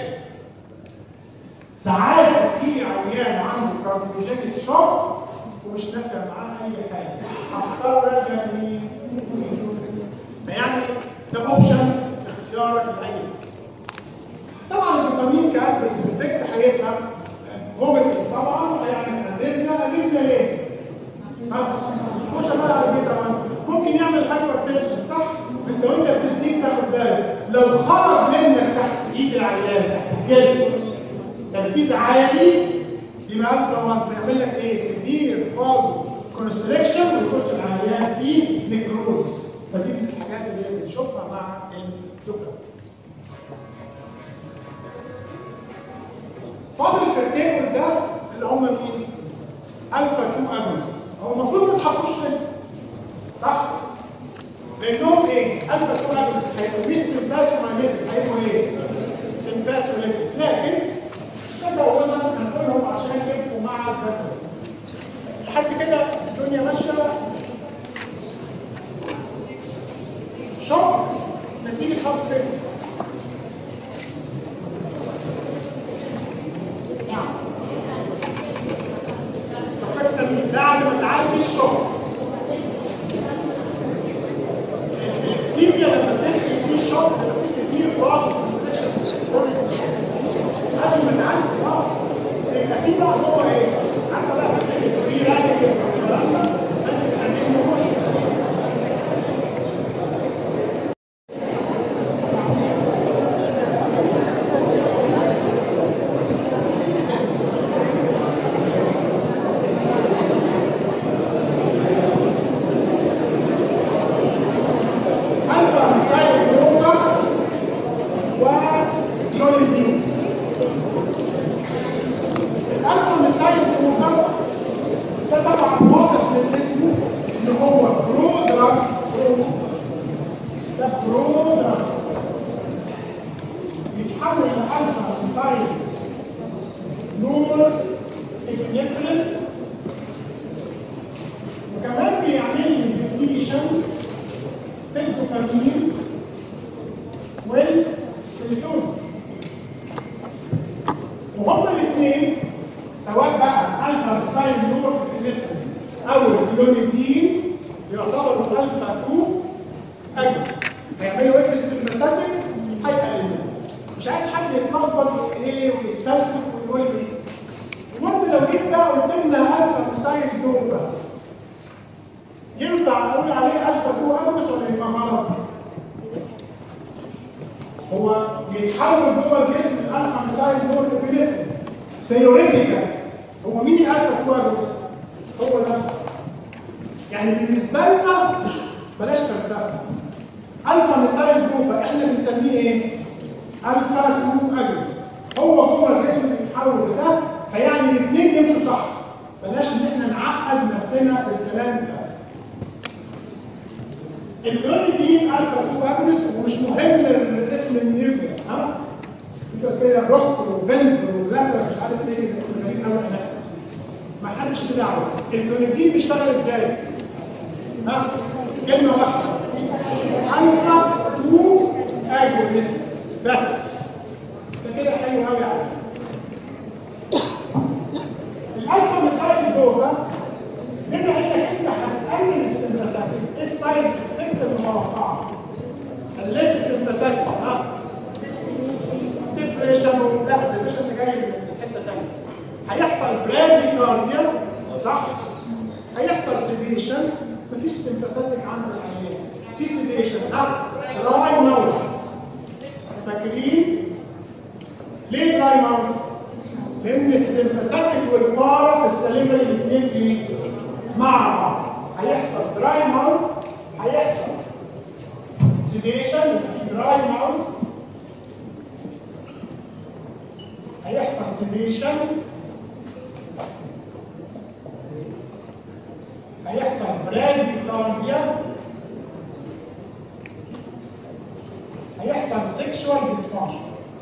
ساعات بتجيلي عيان عنده كارديوجينيك شوك ومش نافع معاه اي حاجه هضطر ارجع لمين؟ فيعني ده اوبشن في اختيارك لاي طبعا الدوبامين كادفرس افكت هيبقى فوميتنج طبعا هيعمل اريزما اريزما ليه؟ ها؟ مش بقى على البيت ممكن يعمل هايبرتنشن صح؟ انت وانت بتديك تاخد بالك لو خرج منك تحت ايد العيان تحت الجلد تركيز عالي يبقى الفا 1 بيعمل لك ايه؟ سيفير فازو كونستريكشن ويخش العيان في نيكروزس فدي من الحاجات اللي هي بنشوفها مع الدوبامين فاضل في التيبل ده اللي هم مين؟ الفا 2 اجونست هو المفروض ما يتحطوش هنا صح؟ لانهم ايه؟ الفا 2 اجونست هيبقوا مش سمباس وماجنتيك هيبقوا ايه؟ سمباس وماجنتيك لكن تجاوزا هنقولهم عشان يبقوا مع الفتره لحد كده الدنيا ماشيه شوك نتيجه خط فيلم نعم بعد ما تعالج الشوك الاستيميا لما تنزل فيه شوك في سفير ضغط قبل ما تعالج ضغط يبقى في بقى هو ايه؟ عارفه بقى فكره الفري راديكال والكلام ده انت تخليه مش الفا مسايل نقطه ولونيزين الالفا مسايل نقطه ده طبعا واضح من اسمه ان هو برو دراج برو ده برو دراج بيتحول لالفا مسايل نور ابنفرين وكمان بيعمل لي ديبليشن في الدوبامين والسيروتونين وهما الاثنين سواء بقى الفا ساين نور او الكلونيتين يعتبروا الفا 2 اجل هيعملوا ايه في السيمباثيك هيقللوا مش عايز حد يتلخبط ايه ويتفلسف ويقول لي المهم لو جيت بقى قلت لنا الفا مسايل دوبا ينفع اقول عليه الفا 2 اجلس ولا يبقى غلط؟ هو بيتحول جوه الجسم من الفا ميثايل دور لبنفرين ثيوريتيكال هو مين الالفا 2 اجونست؟ هو ده يعني بالنسبه لنا بلاش فلسفه الفا ميثايل جروب احنا بنسميه ايه؟ الفا 2 اجونست هو جوه الجسم بيتحول لده فيعني الاثنين يمشوا صح بلاش ان احنا نعقد نفسنا بالكلام ده الجلوتين الفا 2 اجونست ومش مهم اسم النيوكليس ها؟ يبقى كده روست وفنت ولاتر مش عارف ايه ده اسم غريب قوي هناك ما حدش له دعوه الجلوتين بيشتغل ازاي؟ ها؟ كلمه واحده الفا 2 اجونست بس ده كده حلو قوي على الالفا ميثايل دول ده بما انك انت هتقلل السنتسات ايه السايد افكت المتوقعه؟ قللت السنتسات ها ديبريشن لا ديبريشن جاي من حته ثانيه هيحصل برادي كارديا صح؟ هيحصل سيديشن مفيش سمباثيك عند العيان في سيديشن ها دراي ماوس فاكرين ليه دراي ماوس؟ لان السمباثيك والبارا في السليفري الاثنين ايه؟ مع بعض هيحصل دراي ماوس هيحصل سيديشن في دراي ماوس هيحصل سيديشن هيحصل برادي كارديا هيحصل سيكشوال ديسفانكشن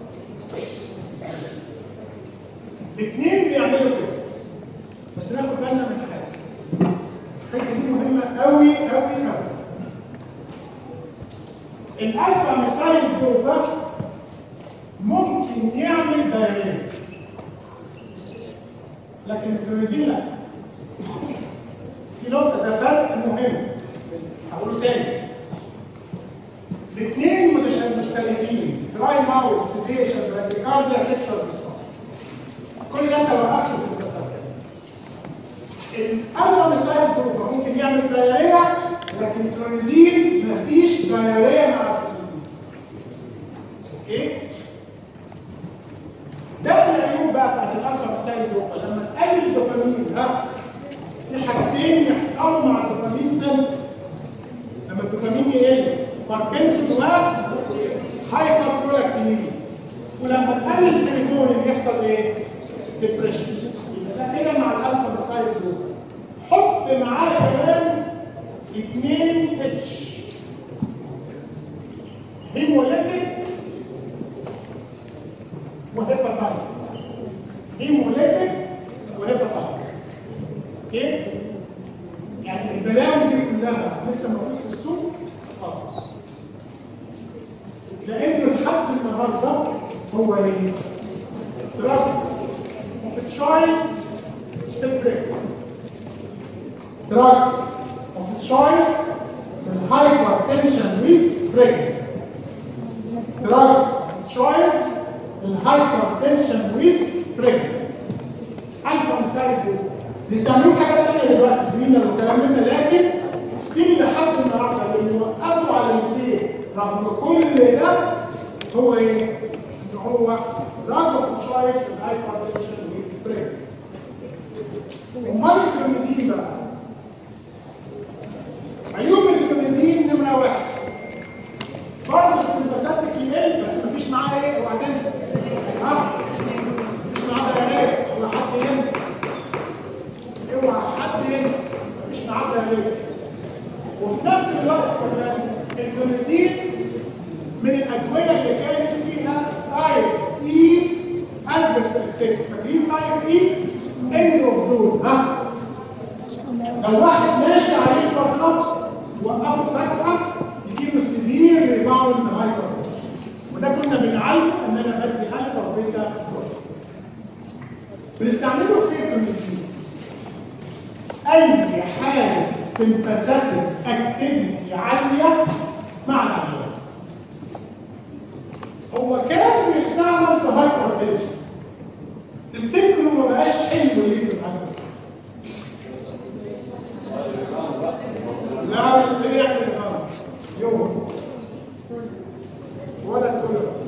الاثنين بيعملوا كده بس ناخد بالنا من حاجه الحاجه دي مهمه قوي قوي قوي الالفا ميثايل جروب ده ممكن يعمل دايريه لكن الكلوريدين لا في نقطة ده فرق مهم هقوله تاني الاثنين مختلفين دراي ماوس سيديشن براديكارديا سيكشوال كل ده انت وقفت السنتسات الالفا ميثايل جروب ممكن يعمل دايريه لكن كلوريدين مفيش دايريه مع الكلوريدين اوكي ده العيوب بقى بتاعت الالفا ميثايل جروب لما تقلل الدوبامين ها في حاجتين يحصلوا مع الدوبامين سنت لما الدوبامين يقل باركنسون هايبر برودكتيفيتي ولما تقلل السيروتونين يحصل ايه؟ ديبريشن يبقى ده كده مع الالفا ميثايل جروب حط معاه كمان 2 اتش هيموليتيك وهيباتايتس هيموليتيك وهيباتايتس اوكي يعني البلاوي دي كلها لسه موجوده في السوق خالص لانه لحد النهارده هو ايه؟ دراج اوف تشويس في البريكس دراج اوف تشويس في الهايبر تنشن ويز بريكس دراج اوف تشويس في الهايبر تنشن ويز بريكس الفا مثال جدا بيستعملوه في حاجات ثانيه دلوقتي في مينا والكلام ده لكن ستيل لحد النهارده اللي وقفوا على الاثنين رغم كل ده هو ايه؟ ان هو دراج اوف تشويس في الهايبرتنشن وسبريد امال الكلوميتين بقى عيوب الكلوميتين نمره واحد برضه السمباثيك يقل بس مفيش معاه ايه؟ اوعى تنسى ها؟ مفيش معاه دايرات ولا حد ينسى اوعى حد ينسى مفيش معاه دايرات وفي نفس الوقت كمان الكلوميتين من الادويه اللي كانت فيها تايب اي ادفرس افكت فاكرين تايب اي اند اوف دوز ها لو واحد ماشي عليه فتره وقفه فجاه يجيله سيفير ريباوند هايبر وده كنا بنعلم ان انا بدي الفا وبيتا بنستعمله في ايه الكلوميتين اي حاله سمباثيك اكتيفيتي عاليه مع العيان هو كان بيستعمل في هايبر تنشن تفتكروا ما بقاش حلو ليه في الهايبر لا مش طبيعي في الهايبر يوم ولا تولرنس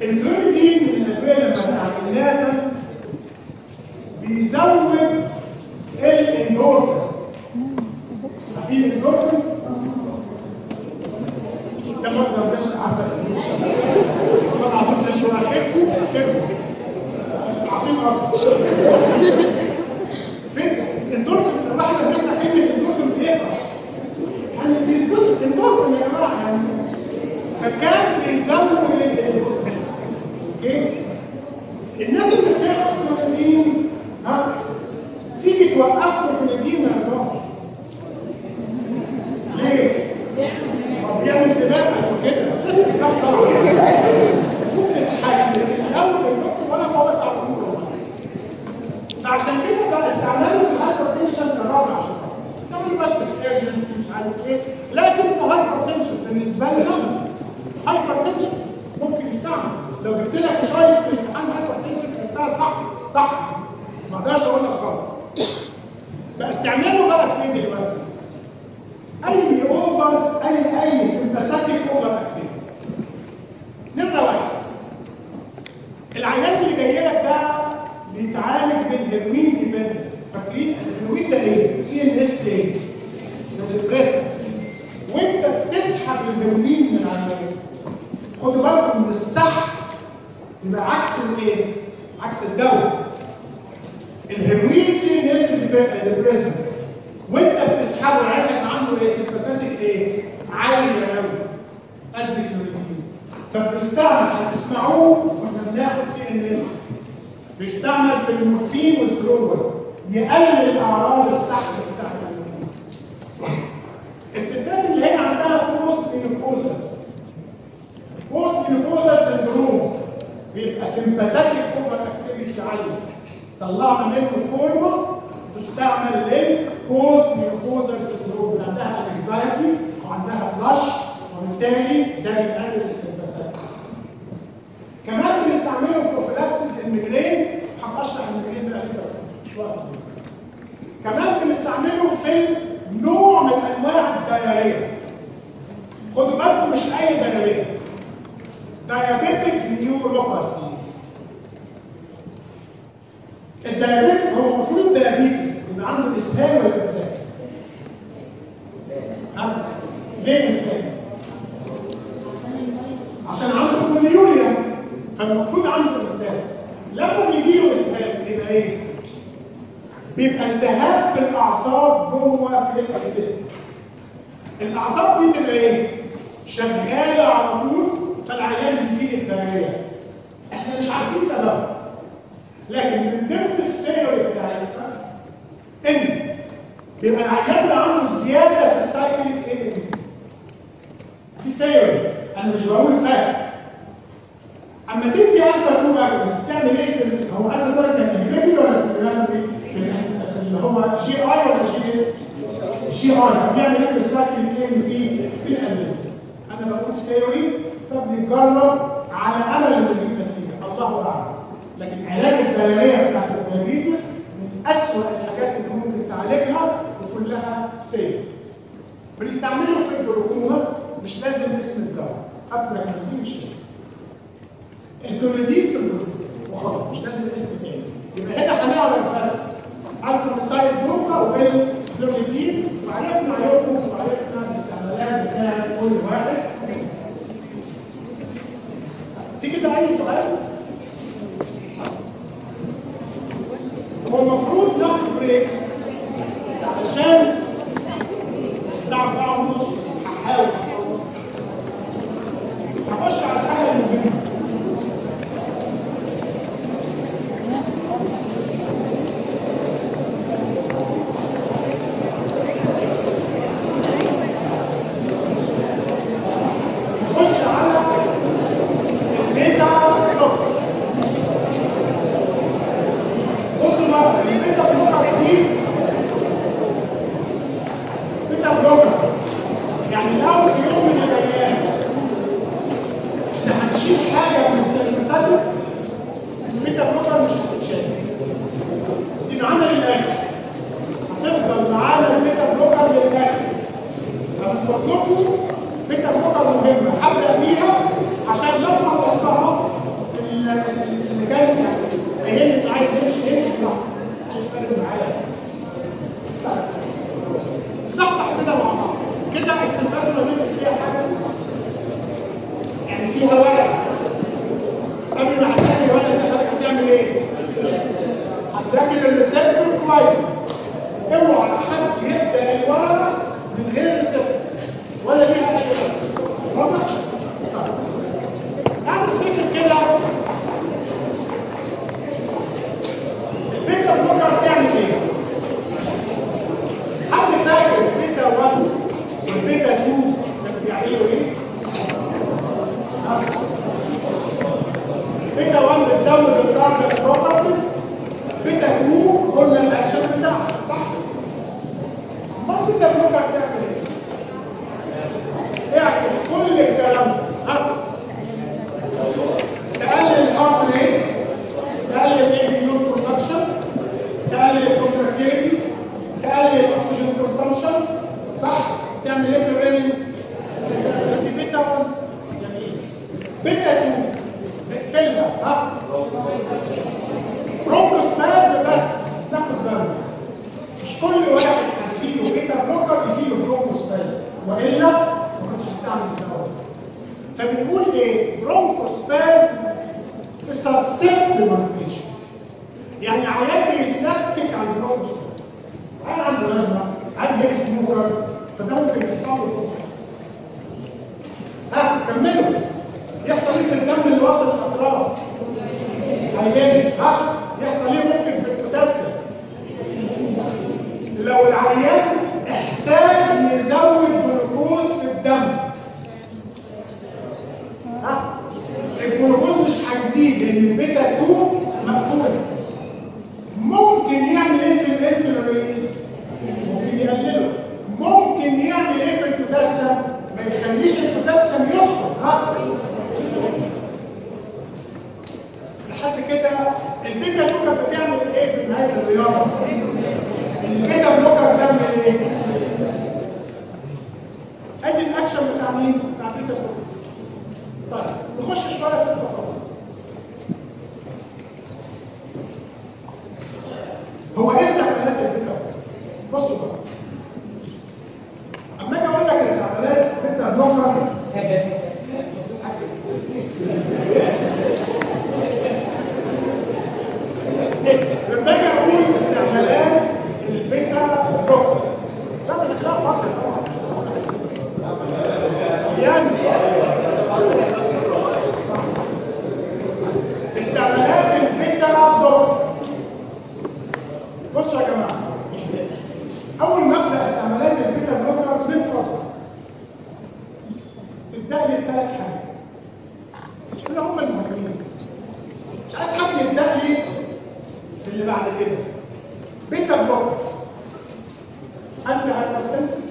الكلوريدين من الادويه لما استعملناها بيزود الاندورفين عارفين الاندورفين؟ ده ما تزودش عارفه والله العظيم ده انتوا اخركم اخركم عظيم اصلا فين الاندورفين الواحد لما يسمع كلمه اندورفين بيفرح يعني بيتبسط اندورفين يا جماعه يعني فكان بيزود الاندورفين اوكي الناس اللي بتاخد كلوتين ها تيجي توقف له كلوتين ما يرضاش ليه؟ هو بيعمل دماغ كده شايف الدماغ طبعا ممكن تحكي لكن الاول الدكتور ولا هو بتاع فعشان كده بقى استعماله في الهايبرتنشن كرابع شهر استعمله بس في ايرجنسي مش عارف ايه لكن في هايبرتنشن بالنسبه لنا هايبرتنشن ممكن يستعمل لو جبت لك شويه في امتحان هايبرتنشن كتبتها صح صح ما اقدرش اقول لك غلط بقى استعماله بقى في ايه دلوقتي؟ اي اوفرز اي اي سمباثيك اوفر اكتيفيتي نمره واحد العيان اللي جاي لك ده بيتعالج بالهيروين ديبندنس فاكرين الهيروين ده ايه؟ سي ان اس ايه؟ ده ديبريسنت وانت بتسحب الهيروين من العيان خدوا بالكم من السحب يبقى عكس الايه؟ عكس الدواء الهيروين سي ان اس ديبريسنت وانت بتسحبه العيان هيبقى عنده ايه؟ سمباثيك ايه؟ عاليه قوي قد الكلوريدين فبنستعمل هتسمعوه واحنا بناخد سي ان اس بيستعمل في المورفين والسكرول يقلل اعراض السحب بتاعت المورفين الستات اللي هي عندها بوست مينوبوزا بوست مينوبوزا سندروم بيبقى سمباثيك اوفر اكتيفيتي عاليه طلعنا منه فورمه تستعمل للبوست مينوبوزا سندروم اللي عندها انكزايتي وعندها فلاش وبالتالي ده بيقلل السمباثيك كمان بنستعمله بروفيلاكسيس الميجرين هشرح الميجرين ده ليه شويه كمان بنستعمله في نوع من انواع الدياريه خدوا بالكم مش اي دياريه ديابيتك نيوروباثي الديابيتك هو المفروض الديابيتس يبقى عنده اسهال ولا امساك؟ ها؟ ليه اسهال؟ عشان عنده كوليوريا فالمفروض عنده امساك لما بيجي له اسهال بيبقى ايه؟ بيبقى التهاب في الاعصاب جوه في الجسم الاعصاب دي تبقى ايه؟ شغاله على طول فالعيان بيجي الدايريه احنا مش عارفين سببها لكن من ضمن السيري بتاعتها ان بيبقى العيان ده عنده زياده في السايكليك ايه؟ دي سيري انا مش بقول فاكت اما تدي الفا 2 اجونست بتعمل ايه في ال- هو الفا 2 كان انهبيتوري ولا ستيمولانتري في ال- في اللي هو جي اي ولا جي اس؟ جي اي فبيعمل ايه في السايكل الاي والبي بيقلل انا بقول ثيوري فبنجرب على امل ان يجيب نتيجه الله اعلم لكن علاج الدايريه بتاعت الدايابيتس من اسوء الحاجات اللي ممكن تعالجها وكلها سيف بنستعمله في الجلوكوما مش لازم اسم الدواء ابراكامتين مش لازم الكلوتين في الجلوكوما وخلاص مش لازم اسم تاني يبقى هنا هنعرف بس الفا مسايد جلوكا والكلوتين وعرفنا عيوبهم وعرفنا الاستعمالات بتاعت كل واحد في كده اي سؤال؟ هو المفروض ناخد بريك بس علشان الساعة 4 ونص هحاول هخش على الحاجة المهمة نخش على البيتا بلوك بصوا بقى البيتا بلوك دي بيتا بلوك يعني لو في يوم من الايام احنا هنشيل حاجه من السلسله البيتا بلوك مش هتتشال دي معانا للاخر هتفضل معانا البيتا بلوك للاخر فمن فضلكم بيتا بلوك مهمه هبدا بيها عشان لو خلصتها فبنقول ايه؟ برونكوسباز في سسبتبل بيشن يعني عيان بيتلكك على البرونكوسباز عيان عنده ازمه عيان هيك سموكر فده ممكن يحصل له طبعا ها كملوا يحصل ايه في الدم اللي واصل الاطراف؟ هيجي ها يحصل ايه ممكن في البوتاسيوم؟ لو العيان احتاج يزود جلوكوز في الدم ها الجلوكوز مش هيزيد لان البيتا 2 مقفول ممكن يعمل ايه في الانسولين ريليز؟ ممكن يقلله ممكن يعمل ايه في البوتاسيوم؟ ما يخليش البوتاسيوم يدخل ها لحد كده البيتا بلوكر بتعمل ايه في نهايه الرياضه؟ البيتا بلوكر بتعمل ايه؟ ادي الاكشن بتاع مين؟ بتاع بيتا بلوكر. طيب نخش شويه في التفاصيل. هو ايه استعمالات البيتا بلوكر؟ بصوا بقى. اما اجي اقول لك استعمالات بيتا بلوكر لما اجي اقول استعمالات البيتا بلوكر ده مش لا فقط طبعا يعني استعمالات البيتا بلوكر بصوا يا جماعه اول ما ابدا استعمالات البيتا بلوكر من فضلك تبدا لي بثلاث حاجات اللي هم المهمين مش عايز حد يبدا لي اللي بعد كده بيتا بلوكر انتي هايبرتنسيف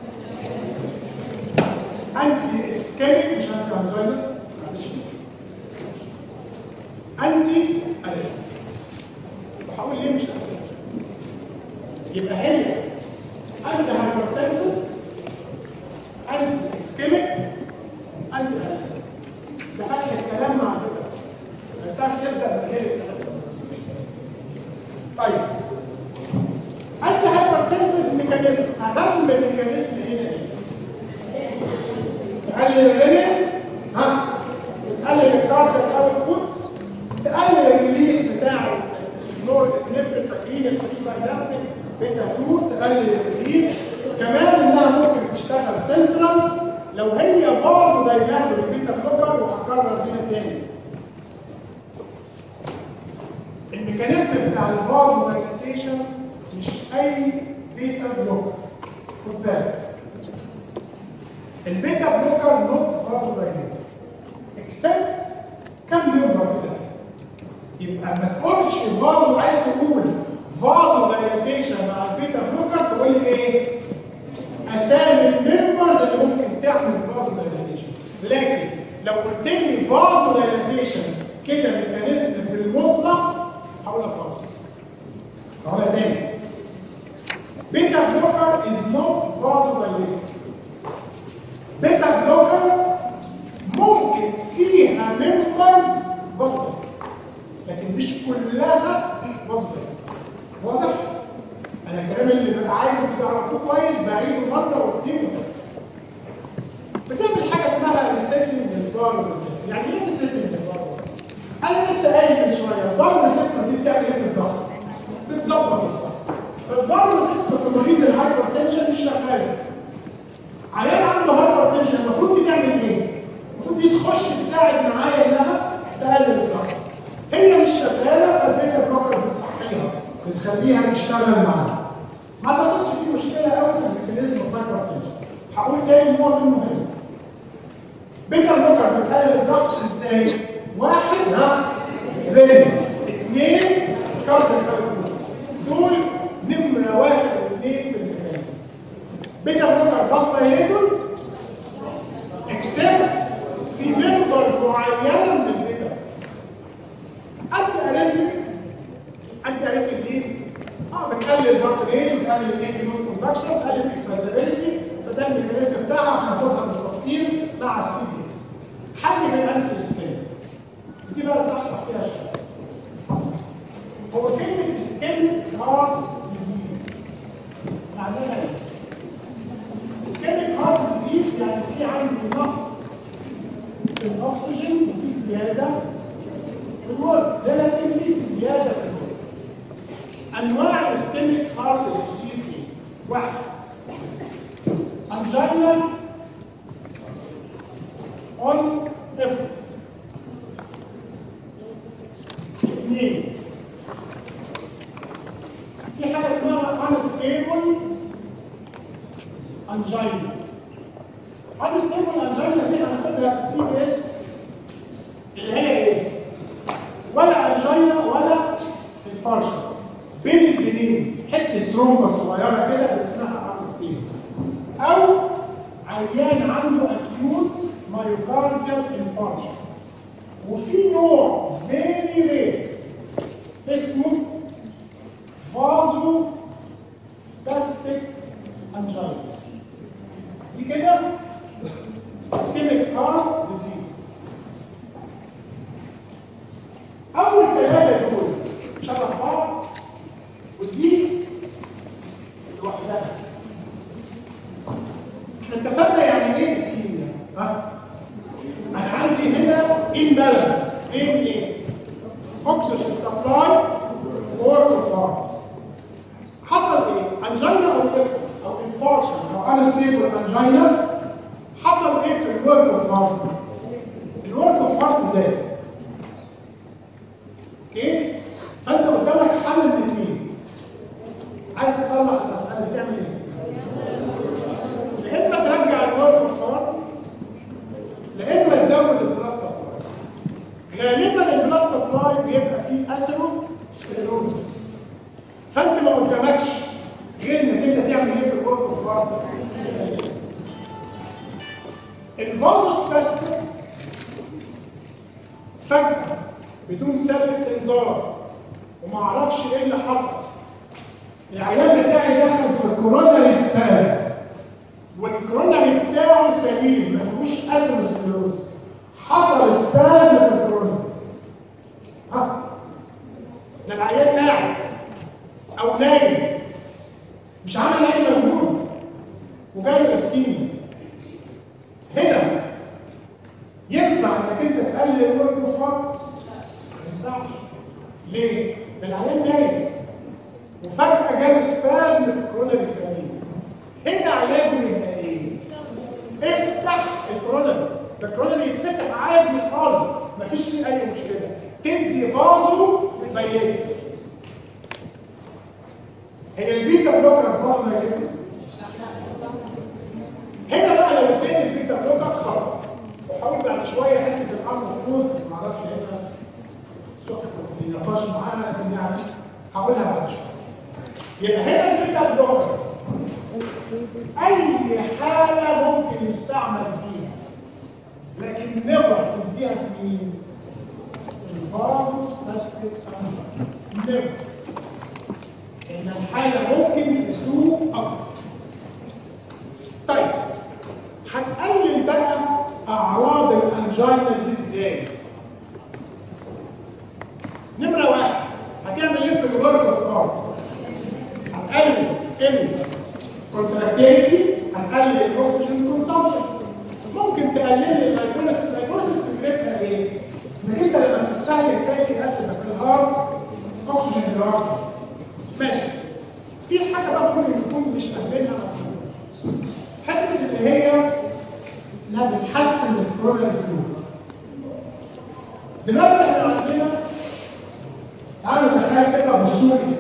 انتي اسكيميك مش انتي انزايمر معلش انتي اريثميك بحاول ليه مش انتي يبقى هي انتي هايبرتنسيف انتي اسكيميك انتي اريثميك ده فتح الكلام مع كده ما ينفعش تبدا من غير الكلام ده طيب انت هايبرتنسيف ميكانيزم اهم ميكانيزم هنا ايه؟ تقلل الرنين ها تقلل الكارتر اوتبوت تقلل الريليس بتاع النور النفر فاكرين البيسايلابتيك بيتا 2 تقلل الريليس كمان انها ممكن تشتغل سنترال لو هي فازو دايلاتور البيتا بلوكر وهكرر هنا تاني الميكانيزم بتاع الفازو دايلاتيشن مش اي بيتا بلوكر خد بالك البيتا بلوكر نوت فازو دايلاتور اكسبت كم نمره كده يبقى ما تقولش فازو عايز تقول فازو دايلاتيشن مع البيتا بلوكر تقول لي ايه؟ اسامي الممبرز اللي ممكن تعمل فازو دايلاتيشن لكن لو قلت لي فازو دايلاتيشن كده ميكانيزم في المطلق هقول لك غلط هقولها تاني بيتا بلوكر از نوت فازو دايلاتيشن بيتا بلوكر ممكن فيها ممبرز فازو لكن مش كلها فازو واضح؟ انا الكلام اللي ببقى عايزه تعرفوه كويس بعيده مره واثنين وثلاثه. بتعمل حاجه اسمها ريسيتنج للبار ريسيتنج، يعني ايه ريسيتنج للبار انا لسه قايل من شويه البار ريسيتنج دي بتعمل ايه في الضغط؟ بتظبط الضغط. فالبار ريسيتنج في مريض الهايبر تنشن مش شغاله. عيان عنده هايبر تنشن المفروض دي تعمل ايه؟ المفروض دي تخش تساعد معايا انها تقلل الضغط. هي مش شغاله فالبيتا بلوكر بتصحيها بتخليها تشتغل معاها. ما اعتقدش في مشكله قوي في الميكانيزم اوف هايبرتنشن هقول تاني نوع من مهم بيتا بلوكر بتقلل الضغط ازاي؟ واحد ها رينين اثنين كاربون دول نمره واحد واثنين في الميكانيزم بيتا بلوكر فاسبايليتور اكسبت في ممبرز معينه من البيتا انتي اريثميك انتي اريثميك دي اه بتقلل الهارت ريت بتقلل الاي في نود كوندكشن بتقلل الاكسايتابيلتي فده الميكانيزم بتاعها هناخدها بالتفصيل مع السي دي اس حل في الانتي ستين دي بقى صحصح فيها شويه هو كلمه سكين هارت ديزيز معناها ايه؟ سكين هارت ديزيز يعني في عندي نقص في الاكسجين وفي زياده في الورك ريلاتيفلي في زياده في الورك انواع الاسكيميك هارت ديزيز ايه؟ واحد انجينا اون افورت اثنين في حاجه اسمها unstable angina unstable angina دي هناخدها في السي بي اس اللي هي ايه؟ ولا انجينا ولا انفارشن بين البنين حته ثرومبه صغيره كده اللي اسمها unstable او عيان عنده acute myocardial infarction وفي نوع فيري رير اسمه فازو سباستيك انجينا دي كده اسكيميك هارت ديزيز اول ثلاثه دول شبه بعض ودي لوحدها احنا اتفقنا يعني ايه اسكيميا ها انا عندي هنا امبالانس بين ايه اوكسجين سبلاي ورك اوف هارت حصل ايه انجينا او او انفاركشن او انستيبل انجينا حصل ايه في الورك اوف هارت الورك اوف هارت زاد اوكي فانت قدامك حل من الاثنين عايز تصلح المساله دي تعمل ايه يا اما ترجع الورك اوف هارت يا اما تزود البلس سبلاي غالبا البلس سبلاي بيبقى فيه اثرو سكليروز فانت ما قدامكش غير انك انت تعمل ايه في الورك اوف هارت الفازوسباستيك فجأة بدون سبب انذار وما اعرفش ايه اللي حصل العيان بتاعي دخل في كوروناري سباز والكوروناري بتاعه سليم ما فيهوش اثيروسكليروزس حصل سباز في الكوروناري ها ده العيان قاعد او نايم مش عامل اي مجهود وجاي اسكيميا هنا ينفع انك انت تقلل الورك اوف هارت؟ ما ينفعش ليه؟ ده العيان نايم وفجأة جاله سبازم في كوروناري سليم هنا علاجه يبقى ايه؟ افتح الكوروناري ده الكوروناري يتفتح عادي خالص مفيش فيه اي مشكلة تدي فازو دايليتر هي البيتا بلوكر فازو دايليتر هنا بقى لو اديت البيتا بلوكر خطأ وحاول بعد شويه حته الامر تروز معرفش هنا الصبح كنت في نقاش معاها لكن يعني هقولها بعد شويه يبقى هنا البيتا بلوكر اي حاله ممكن يستعمل فيها لكن نيفر تديها في مين؟ الفازوس باستيك نيفر ان الحاله ممكن تسوء اكتر طيب هتقلل بقى اعراض الانجينا دي ازاي؟ نمره واحد هتعمل ايه في الورك اوف هارت؟ هتقلل الكونتراكتيليتي هتقلل الاكسجين كونسامشن ممكن تقلل اللايكوليسيس اللايكوليسيس فكرتها ايه؟ انك انت لما بتستهلك فاتي اسيد في الهارت اكسجين الهارت ماشي في حاجه بقى ممكن نكون مش فاهمينها حته اللي هي انها بتحسن الكوروناري فلو دلوقتي احنا عندنا تعالوا نتخيل كده بصوا لي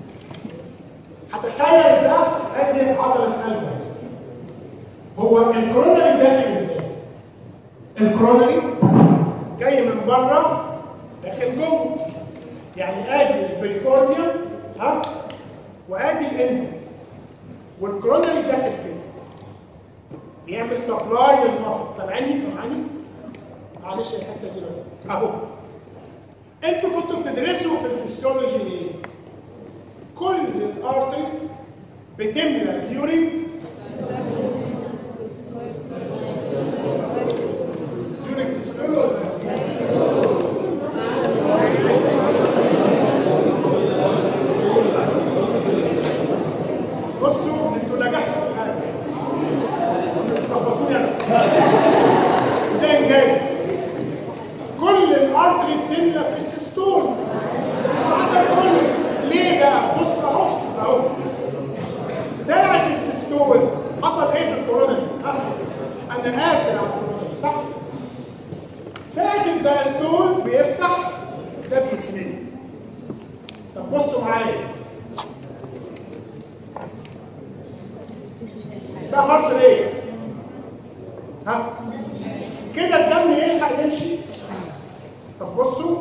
هتخيل ده ادي عضله قلبك هو الكوروناري داخل ازاي؟ الكوروناري جاي من بره داخل جوه يعني ادي البريكورديوم ها وادي الاند والكوروناري داخل كده يعمل سبلاي للمصل سامعني سامعني معلش الحته دي بس اهو انتوا كنتوا بتدرسوا في الفسيولوجي ايه كل الارتري بتملى ديورينج ديورينج سيستول ولا بصوا انتوا نجحتوا في حاجه لخبطوني انا ده انجاز الهارت ريت تملى في السيستول وعدم كله ليه بقى؟ بص اهو اهو ساعة السيستول حصل ايه في الكورونا؟ ها؟ انا قافل على الكورونا صح؟ ساعة الدايستول بيفتح ده الاثنين طب بصوا معايا ده هارت ريت ها كده الدم يلحق يمشي طب بصوا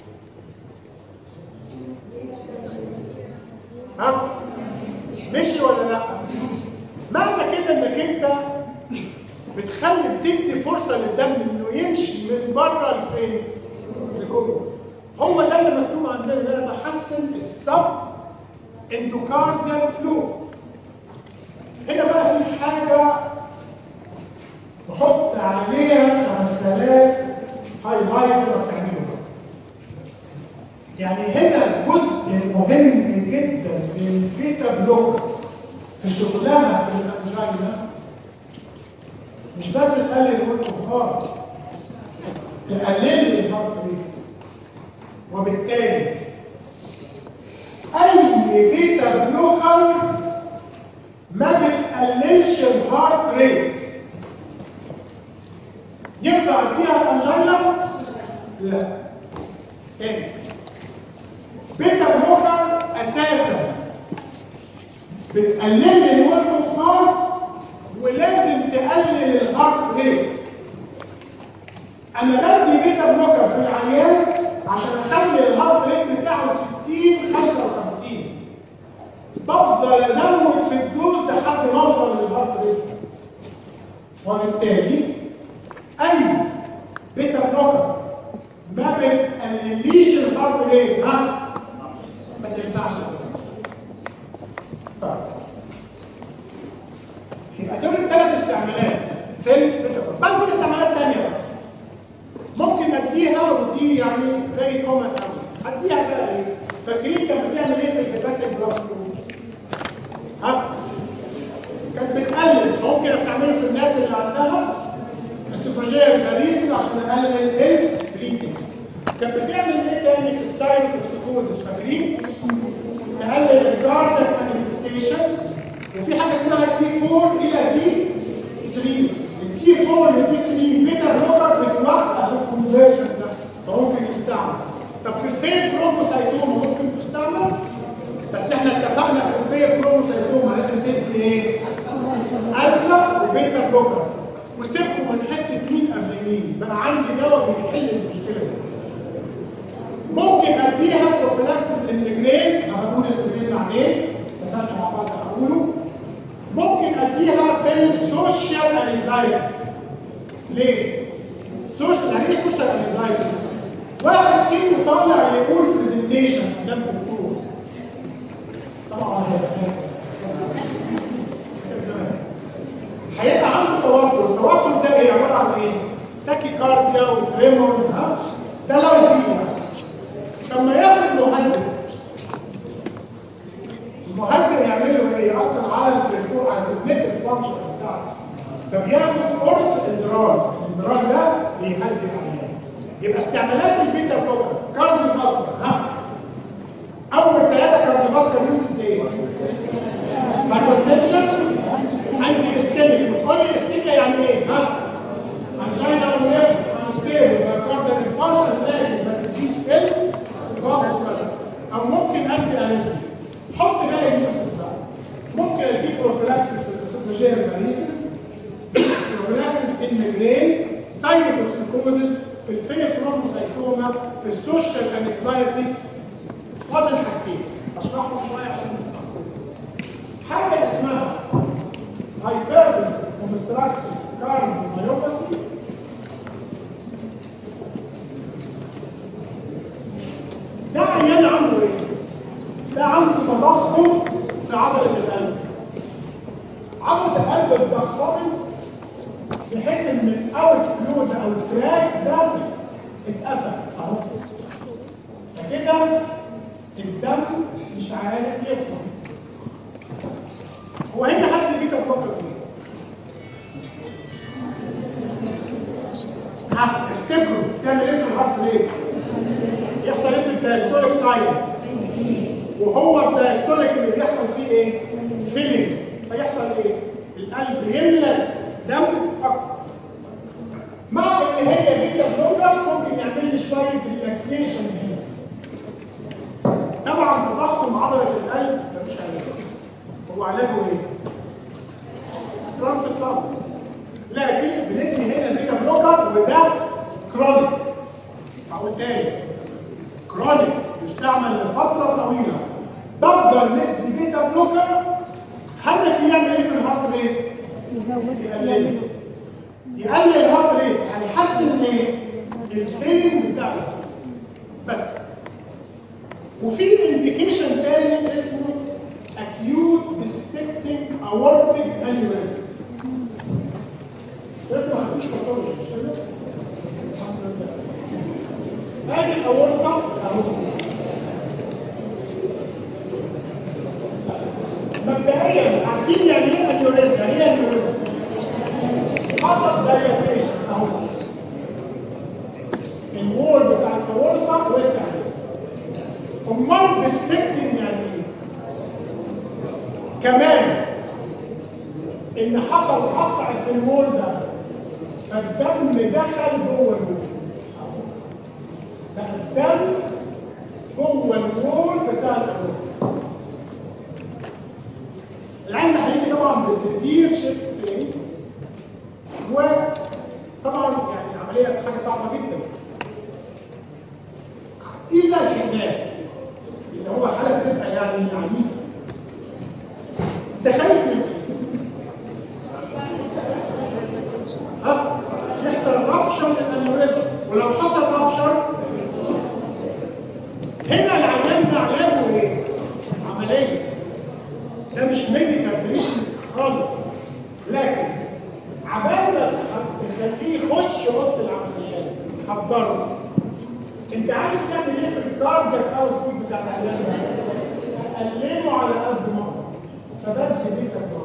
ها مشي ولا لا معنى كده انك انت بتخلي بتدي فرصه للدم انه يمشي من بره لفين لجوه هو ده اللي مكتوب عندنا ده انا بحسن السب اندوكارديال فلو هنا بقى في حاجه نحط عليها 5000 هايلايزر بتعمله يعني هنا الجزء المهم جدا من البيتا بلوك في شغلها في الانجينا مش بس تقلل الكفار تقلل لي الهارت ريت وبالتالي اي بيتا بلوكر ما بتقللش الهارت ريت ينفع اديها في انجينا؟ لا تاني بيتا بلوكر اساسا بتقلل لي الورك اوف هارت ولازم تقلل الهارت ريت انا بدي بيتا بلوكر في العيان عشان اخلي الهارت ريت بتاعه 60 55 بفضل ازود في الدوز لحد ما اوصل للهارت ريت وبالتالي اي بيتا بلوكر ما بتقلليش الهارت ريت ها ما تنفعش طيب يبقى دول الثلاث استعمالات في البيتا بل في استعمالات ثانيه بقى ممكن اديها ودي يعني فيري كومن قوي اديها بقى ايه؟ فاكرين كانت بتعمل ايه في الهيباتيك بلاك ها؟ كانت بتقلل ممكن استعمله في الناس اللي عندها السوفاجيال فاريسز عشان اقلل البليدنج كانت بتعمل ايه تاني في السايتوكسيكوزس فاكرين؟ تقلل الجاردن مانيفستيشن وفي حاجه اسمها تي 4 الى تي 3 التي 4 لتي 3 بيتا بلوكر بتوقف الكونفرجن ده فممكن يستعمل طب في الفيل كروموسايتوما ممكن تستعمل بس احنا اتفقنا في الفيل كروموسايتوما لازم تدي ايه؟ الفا وبيتا بلوكر وسيبكم من حته مين قبل مين بقى عندي دواء بيحل المشكله دي ممكن اديها بروفيلاكسس للميجرين هقول الميجرين يعني ايه اتفقنا مع بعض هقوله ممكن اديها في السوشيال انكزايتي ليه؟ سوشيال يعني ايه سوشيال انكزايتي؟ واحد فيهم طالع يقول برزنتيشن قدام الدكتور طبعا هيبقى عنده توتر، التوتر ده ايه؟ عباره عن ايه؟ تاكي كارديا وتريمور ها؟ ده لو فيه طب ما ياخد مهدد المهدد يعمل له ايه؟ يأثر على البريفور على الكوجنيتيف فانكشن بتاعته فبياخد قرص اندراج الاندراج ده بيهدي العيان يبقى استعمالات البيتا بلوكر كارديو فاسكولار ها اول ثلاثه كارديو فاسكولار يوزز ايه؟ هايبرتنشن انتي اسكيميك بتقول لي اسكيميا يعني ايه؟ ها؟ انجينا ونفر انستيبل كارديو فانكشن لازم ما تجيش فيلم فاصل مثلا او ممكن انتي اناليزم حط بقى اليوسف بقى ممكن اديك بروفيلاكسس في الاسوفاجيال ماريسن بروفيلاكسس في الميجرين سايتوكسيكوزس في الفيل كروموسايتوما في السوشيال انكزايتي فاضل حاجتين اشرحهم شويه عشان نفهم حاجه اسمها هايبربل كونستراكتيف كارديوميوباثي ده عيان عنده ايه؟ ده عنده تضخم في عضلة القلب. عضلة القلب اتضخمت بحيث ان الاوت فلو ده او التراك ده اتقفل اهو. فكده الدم مش عارف يدخل. هو هنا حد بيجي يفكر فيه. ها افتكروا تعمل ايه في الهارت ريت؟ الدايستوليك تايم وهو الدايستوليك اللي بيحصل فيه ايه؟ فيلينج فيحصل ايه؟ القلب يملى دم اكتر مع ان هي بيتا بلوكر ممكن يعمل لي شويه ريلاكسيشن هنا طبعا تضخم عضله القلب ده مش علاج هو علاجه ايه؟ ترانسبلانت لكن بندي هنا بيتا بلوكر وده كرونيك هقول تاني كرونيك يستعمل لفتره طويله بفضل ندي بيتا بلوكر هدفي يعمل ايه في الهارت ريت؟ يقلل يقلل الهارت ريت يعني يحسن ايه؟ الفيلم بتاعه بس وفي انديكيشن تاني اسمه acute dissecting aortic aneurysm لسه ما خدتوش باثولوجي مش كده؟ الحمد لله ادي الاورطه اهو مبدئيا عارفين يعني ايه انيوريزم يعني ايه انيوريزم حصل دايلاتيشن اهو الوول بتاع الاورطه وسع امال السكتنج يعني ايه كمان ان حصل قطع في الوول ده فالدم دخل جوه الوول بقى الدم جوه الوول بتاع الاورطه العلم هيجي طبعا بسيفير شيست بين وطبعا يعني العمليه حاجه صعبه جدا اذا الحمايه اللي هو حاله بتبقى يعني عنيفه انت خايف من ايه؟ ها يحصل رابشر للانوريزم ولو حصل رابشر هنا العيان ده علاجه ايه؟ عمليه ده مش ميديكال تريتمنت خالص لكن عبال ما تخليه يخش اوضه العمليات حضره انت عايز تعمل ايه في الكاردياك اوتبوت بتاع العيان ده؟ قلله على قد ما اقدر فبدي بيتا بلوك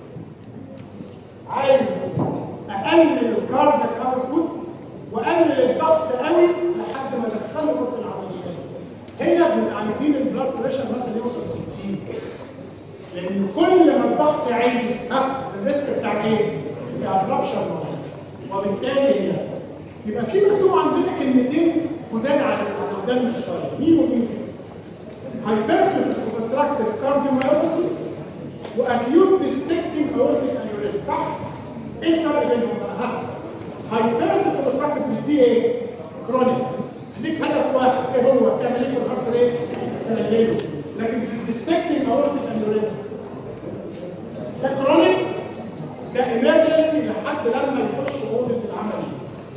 عايز اقلل الكاردياك اوتبوت واقلل الضغط قوي لحد ما ادخله اوضه العمليات هنا بنبقى عايزين البلاد بريشر مثلا يوصل 60 لان كل ما الضغط عالي ها الريسك بتاع ايه؟ بتاع الرابشر موجود وبالتالي هنا يبقى في مكتوب عندنا كلمتين جداد على على قدامنا شويه مين ومين؟ هايبرتروفيك اوبستراكتيف كارديوميوباثي واكيوت ديسكتنج اورتيك انيوريزم صح؟ ايه الفرق بينهم بقى؟ ها هايبرتروفيك اوبستراكتيف دي ايه؟ كرونيك ليك هدف واحد ايه هو؟ تعمل ايه في الهارت ريت؟ تقلله لكن في الديستكتنج اورتيك انيوريزم ده كرونيك ده ايمرجنسي لحد لما يخش اوضه العمليه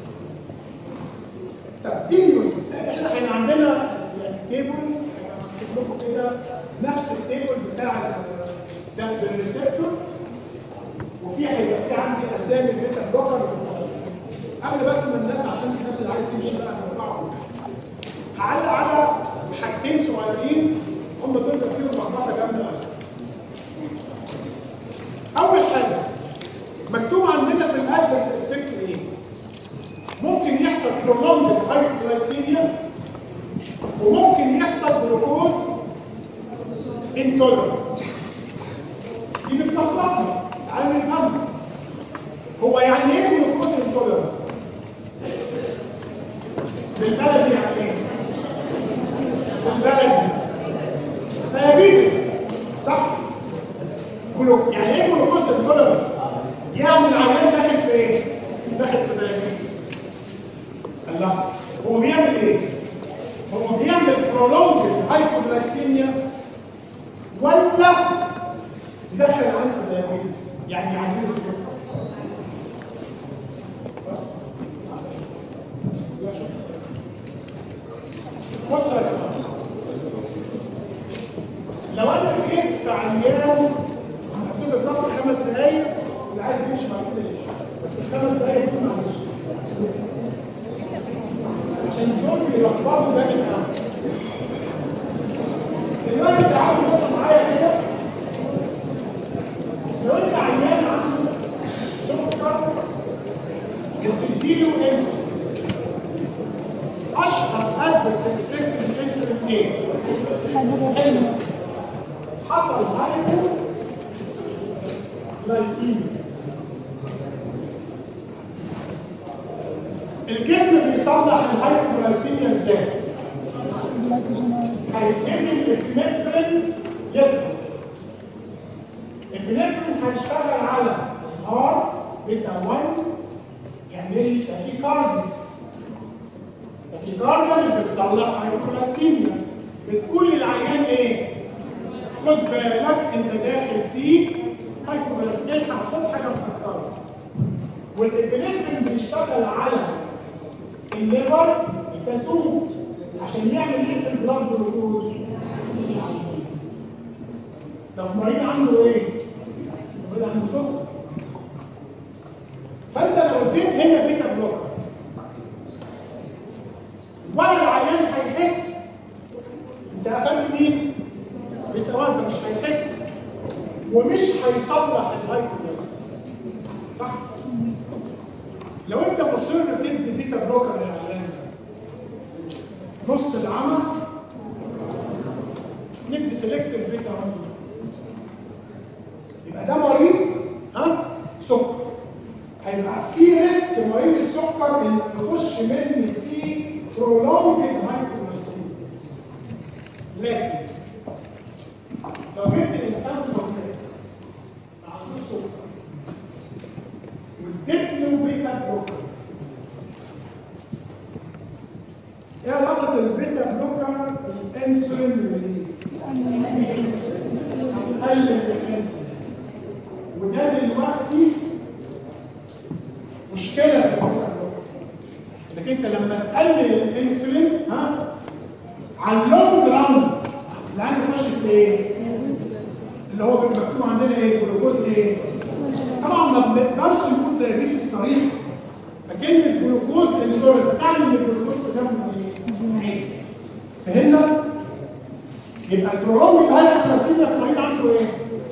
طب تيليوس احنا كان عندنا يعني تيبل هكتب لكم كده نفس التيبل بتاع ال- ده الريسبتور وفي هيبقى في عندي اسامي بيتا بلوكر قبل بس ما الناس عشان الناس اللي عايزه تمشي بقى هنوقعهم هعلق على حاجتين صغيرين هم دول اللي فيهم لخبطه جامده قوي. اول حاجه مكتوب عندنا في الادفرس افكت ايه؟ ممكن يحصل prolonged hypoglycemia وممكن يحصل جلوكوز intolerance دي بتلخبطنا تعال نفهمها هو يعني ايه جلوكوز intolerance؟ بالبلدي يعني ايه؟ بالبلدي دايابيتس صح؟ جلوك يعني ايه جلوكوز انتولرنس؟ يعني العيان داخل في ايه؟ داخل في دايابيتس الله هو بيعمل ايه؟ هو بيعمل برولونج هايبوغلايسيميا ولا داخل العيان في دايابيتس؟ يعني عنده بص يا جماعه لو انا جيت في عيان هحط بالظبط خمس دقايق اللي عايز يمشي بعد كده يمشي بس الخمس دقايق دول معلش عشان دول بيلخبطوا ده الامر دلوقتي تعالوا بص معايا كده لو انت عيان عنده سكر وتديله انسولين اشهر ادفرس افكت الانسولين الابنفرين ايه؟ حلو حصل هايبو جلايسيميا الجسم بيصلح الهايبوجلايسيميا ازاي؟ هيبتدي الابنفرين يطلع الابنفرين هيشتغل على الهارت بيتا 1 يعمل لي تاكيكارديا التاكيكارديا مش بتصلح هايبوجلايسيميا بتقول للعيان ايه؟ خد بالك انت داخل في هايبوجلايسيميا الحق خد حاجه مسكره والابنفرين بيشتغل على الليفر التاتو عشان يعمل ايه في البلاد جلوكوز؟ ده في مريض عنده ايه؟ مريض عنده سكر فانت لو اديت هنا بيتا بلوكر ولا العيان هيحس انت قفلت مين؟ بيتا 1 فمش هيحس ومش هيصلح الهايبوجلايسيميا صح؟ لو انت مصر تدي بيتا بلوكر للعيان نص العمى ندي سيلكتيف بيتا 1 يبقى ده مريض ها سكر هيبقى في ريسك مريض السكر ان يخش مني في prolonged hypoglycemia لكن لو جبت الانسان طبيعي عنده السكر واديت له بيتا بلوكر ايه علاقة البيتا بلوكر بالانسولين ريليز؟ قلل الانسولين وده دلوقتي مشكلة في البيتا بلوكر انك انت لما تقلل الانسولين ها على اللونج ران العين يخش في ايه؟ اللي هو بيبقى مكتوب عندنا ايه؟ جلوكوز ايه؟ طبعا ما بنقدرش نقول دايابيتس الصريح فكلمه جلوكوز اندورز تعني ان الجلوكوز في دمه ايه؟ فهمنا؟ يبقى البرولونج هايبوكلاسيميا في مريض عنده ايه؟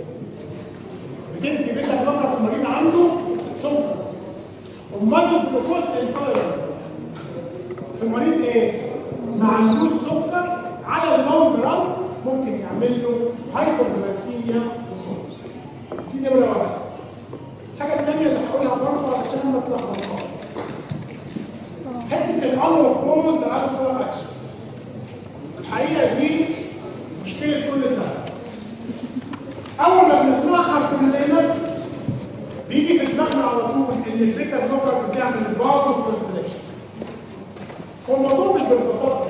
بتدي بيتا بلوكر في مريض عنده سكر امال الجلوكوز اندورز في مريض ايه؟ ما عندوش سكر على اللونج ران ممكن يعمل له هايبوكلاسيميا وسكر دي نمره واحد الحاجه الثانيه اللي هقولها برضه علشان ما تلخبطش حته الانو بوز ده الفا اكشن الحقيقه دي مشكله كل سنه اول ما بنسمعها كلنا بيجي في دماغنا على طول ان البيتا بلوكر بتعمل فازو كونستريكشن هو الموضوع مش بالبساطه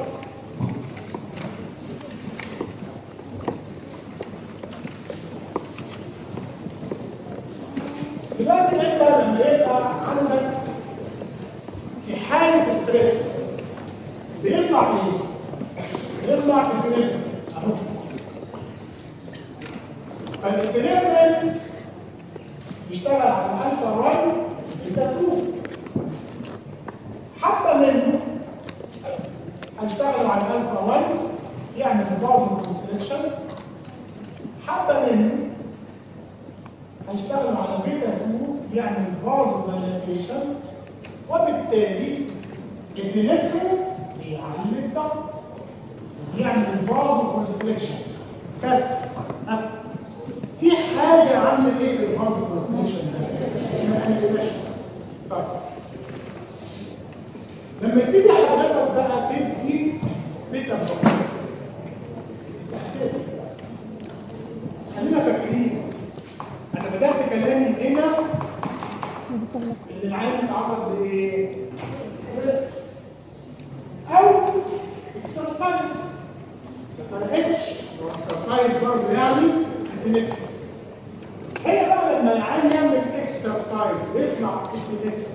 دلوقتي انت لما يبقى عندك في حاله ستريس بيطلع ايه؟ بيطلع البنفرين اهو فالبنفرين بيشتغل على الالفا 1 بيتا 2 حتى منه هيشتغل على الالفا 1 يعمل فازو كونستريكشن حتى منه هيشتغلوا على بيتا 2 يعمل فازو دايلاتيشن وبالتالي البنفرين بيعلي الضغط يعمل فازو كونستريكشن بس أه. في حاجه عامله ايه في الفازو كونستريكشن ده؟ ما قلناش طيب لما تيجي حضرتك بقى تدي بيتا بلوكر خلينا فاكرين انا بدات كلامي هنا ان العالم اتعرض لايه؟ ستريس او اكسرسايز ما فرقتش لو اكسرسايز برضه يعني البنفيت هي بقى لما العالم يعمل اكسرسايز ويطلع البنفيت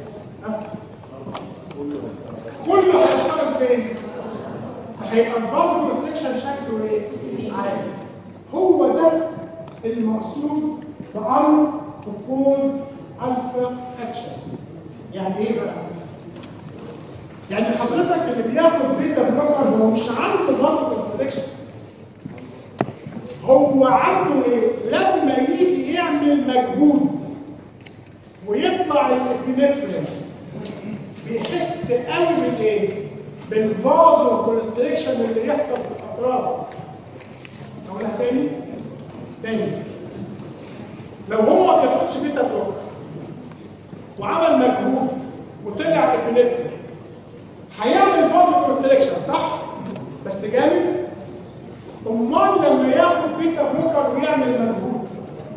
كله هيشتغل فين؟ هيبقى الفازو ريفليكشن شكله ايه؟ عالي هو ده المقصود بأن تكوز ألفا أكشن يعني إيه بقى؟ يعني حضرتك اللي بياخد بيتا بلوكر هو مش عنده فازو ريفليكشن هو عنده ايه؟ لما يجي يعمل مجهود ويطلع الابنفرين بيحس قوي بالايه؟ بالفازو كونستريكشن اللي يحصل في الاطراف اقولها تاني تاني لو هو ما بياخدش بيتا بلوك وعمل مجهود وطلع ابنفرين هيعمل فازو كونستريكشن صح؟ بس جامد امال لما ياخد بيتا بلوكر ويعمل مجهود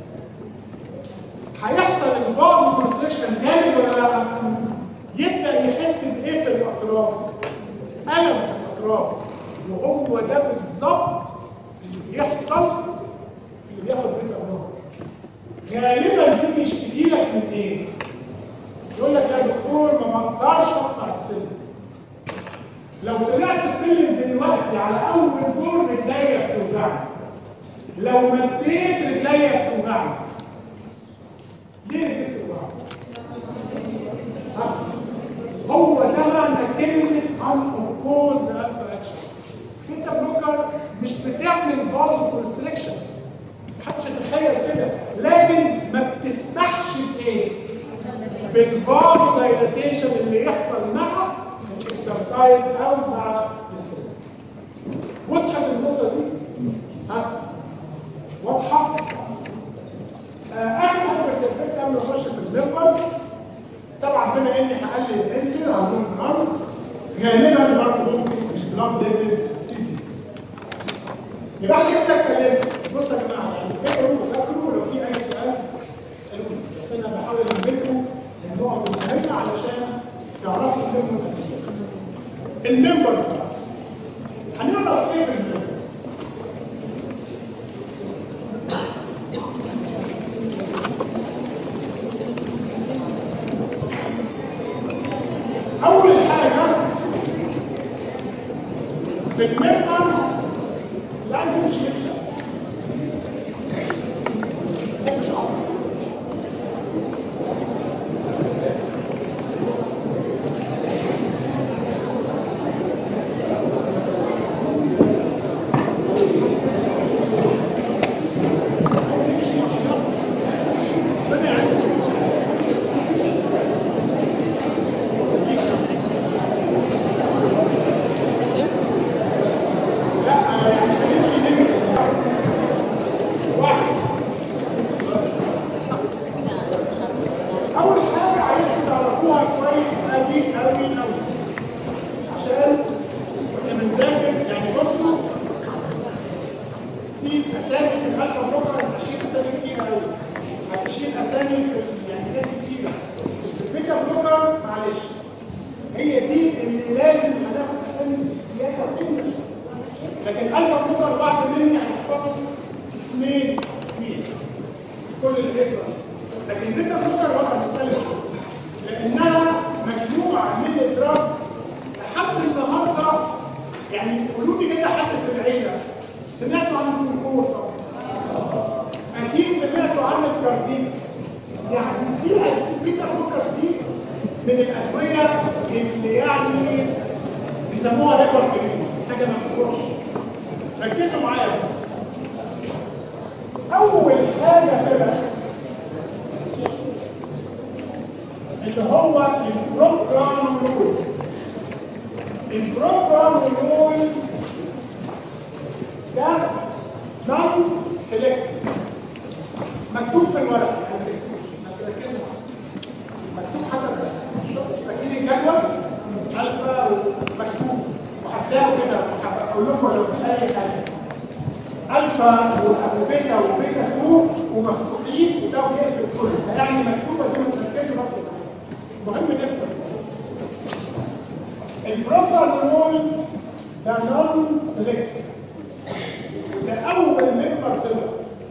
هيحصل الفازو كونستريكشن جامد ولا لا؟ يبدا يحس بايه في الاطراف؟ الم في الاطراف وهو ده بالظبط اللي بيحصل في اللي بياخد بيتا بلوكر غالبا بيجي يشتكي لك من ايه؟ يقول لك يا دكتور ما بقدرش اطلع السلم لو طلعت السلم دلوقتي على اول دور رجليا بتوجعني لو مديت رجليا بتوجعني ليه رجليا بتوجعني؟ ها؟ هو ده معنى كلمه unopposed alpha action بيتا بلوكر مش بتعمل فازو كونستريكشن محدش يتخيل كده لكن ما بتسمحش بايه؟ بالفازو دايلاتيشن اللي يحصل مع الاكسرسايز او مع الستريس وضحت النقطه دي؟ ها؟ واضحه؟ آه، اخر حاجه بس الفكره قبل ما نخش في الممبر طبعا بما اني هقلل الانسولين هقول النهارده غالبا برضه ممكن البلاد ليفلز تزيد يبقى احنا كده اتكلمنا بصوا يا جماعه يعني اقروا وذاكروا ولو في اي سؤال اسالوني بس انا بحاول اعملكم النقط المهمه علشان تعرفوا منهم الممبرز بقى هنعرف ايه في الممبرز اول حاجه في الممبرز لازم شبشب مش عارف. أول حاجة عايزكم تعرفوها كويس أوي أوي أوي عشان واحنا بنذاكر يعني بصوا في أسامي في الألفا بكرة هتشيل أسامي كتير أوي هتشيل أسامي في يعني حاجات كتيرة في البيتا بلوكر معلش هي دي اللي لازم هناخد أسامي زيادة سنة لكن ألفا بلوكر بعد مني هتحفظ اسمين اسمين كل القصة دي لكن بيتا بلوكر وضع مختلف شوية. لانها مجموعه من الدراجز لحد النهارده يعني قولوا لي كده حد في العيله سمعتوا عن الكونكور طبعا اكيد سمعتوا عن الكارفين يعني في بيتا بلوكر دي من الادويه اللي يعني بيسموها ريفر جرين حاجه ما بتخرجش ركزوا معايا بقى. اول حاجه طلعت اللي هو البروجرام رول البروجرام رول ده نون سيلكت مكتوب في الورق ما تكتبوش بس ركزوا معايا. مكتوب حسب شوفوا فاكرين الجدول الفا مكتوب وهتلاقوا كده هقول لكم لو في اي حاجه الفا وبيتا وبيتا 2 ومفتوحين وده بيقفل كله فيعني مكتوبه دي متركزه بس مهم نفهم البروبر رول ده نون سيلكتيف ده اول ممبر طلع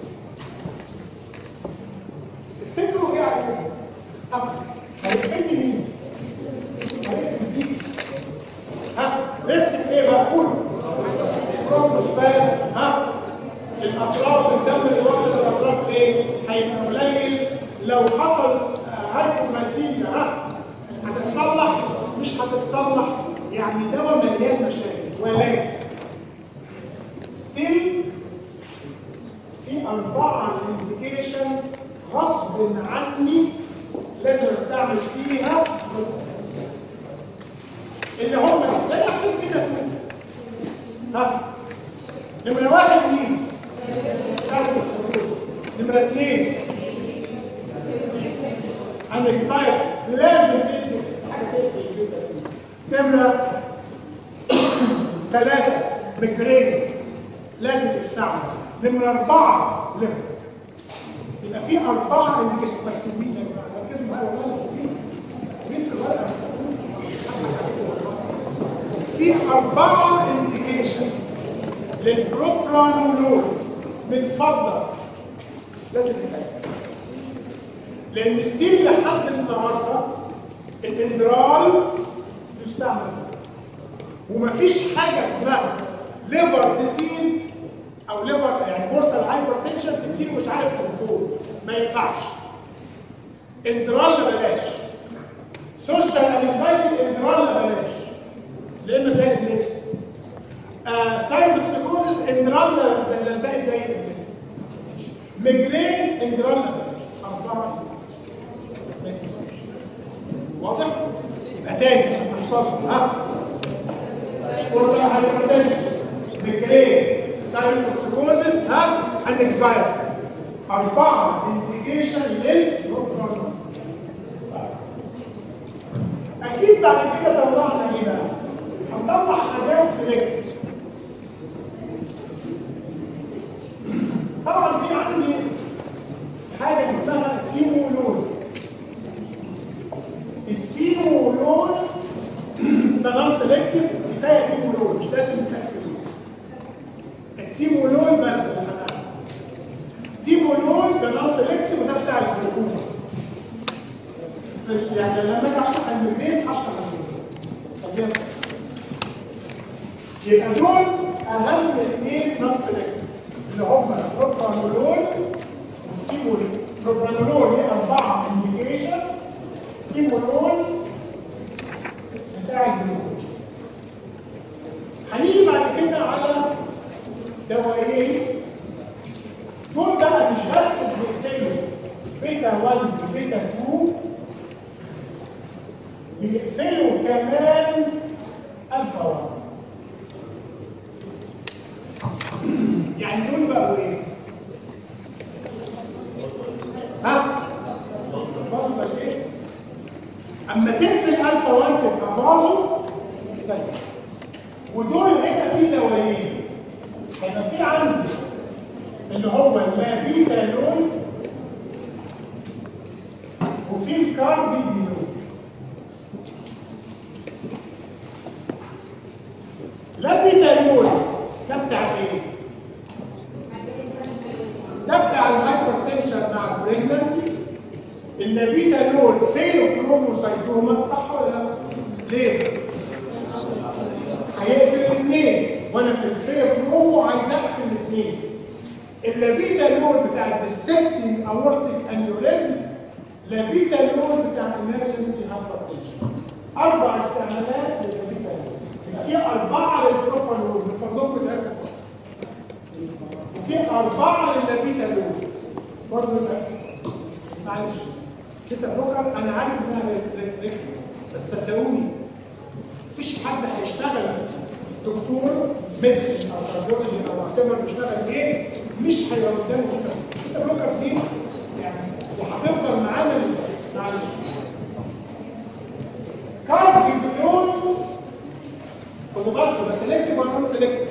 افتكروا ايه عليه؟ هيقفل مين؟ هيقفل دي ها ريسك في ايه بقى؟ قولوا برومبوسباز ها الاطراف الدم اللي واصل للاطراف ايه؟ هيبقى قليل لو حصل هايبوغلايسيميا ها هتتصلح مش هتتصلح يعني دواء مليان مشاكل ولكن ستيل في أربعة انديكيشن غصب عني لازم استعمل فيها اللي هم لا يحتاج ها نمرة واحد مين؟ نمرة اثنين انكسايتي لازم تدي حاجة تقفل البيتا نمرة ثلاثة ميجرين لازم يستعمل نمرة أربعة ليفر يبقى في أربعة انديكيشن مكتوبين يا جماعة ركزوا معايا والله مكتوبين مين في الورقة في أربعة انديكيشن للبروبرانولول من فضة لازم تتأكد لأن ستيل لحد النهارده الاندرال يستعمل فيه ومفيش حاجة اسمها ليفر ديزيز أو ليفر يعني بورتال هايبرتنشن تديله مش عارف كنترول ما ينفعش اندرال بلاش سوشيال انكزايتي اندرال بلاش لانه زي ليه؟ آه سايروتوكسيكوزس اندرال زي الباقي زي ميجرين اندرال بلاش اربعه ما ينسوش واضح؟ يبقى تاني عشان تحفظهم ها بورتال هايبرتنشن ميجرين سايروتوكسيكوزس ها انكزايتي أربعة انديكيشن للبروبرانول أكيد بعد كده طلعنا إيه بقى؟ هنطلع حاجات سلكت طبعا في عندي حاجة اسمها تيمولون التيمولون ده نون سلكتيف كفاية تيمولون مش لازم تحسبه التيمولون بس اللي هنعمله تيمولون ده نون سلكتيف وده بتاع الجلوكوما في- يعني لما اجي اشرح المجرين هشرح المجرين طب يبقى دول اهم اثنين نون سلكتيف اللي هم البروبرانولول والتيمولون البروبرانولول ليه اربعه انديكيشن تيمولون بتاع الجلوكوما هنيجي بعد كده على دوايين دول بقى مش بس بيقفلوا بيتا 1 وبيتا 2 بيقفلوا كمان الفا 1 يعني دول بقوا ايه؟ ها؟ فازو ايه؟ اما تقفل الفا 1 تبقى فازو طيب ودول هنا في دوايين هيبقى في عندي اللي هو المابيتالون وفي الكارفيدينول لابيتالون ده بتاع ايه؟ ده بتاع الهايبرتنشن مع البريجنسي النابيتالون فيلو كروموسايتوما صح ولا لا؟ ليه؟ هيقفل الاثنين وانا في الفيل كرومو عايز اقفل الاثنين اللابيتا لون بتاع الديستكتنج اورتيك انيوريزم لابيتا لون بتاع الامرجنسي هايبرتنشن اربع استعمالات للابيتا لون يبقى في اربعه للبروبر لون من فضلكم تعرفوا كويس وفي اربعه للابيتا لون برضه تعرفوا معلش بيتا بروكر انا عارف انها رخمه بس صدقوني مفيش حد هيشتغل دكتور ميديسن او كارديولوجي او معتبر بيشتغل ايه مش هيبقى قدامه كده انت بروكر دي يعني وهتفضل معانا لل- معلش كارد بيون خدوا بالكم ده سيلكتيف ولا نون سيلكتيف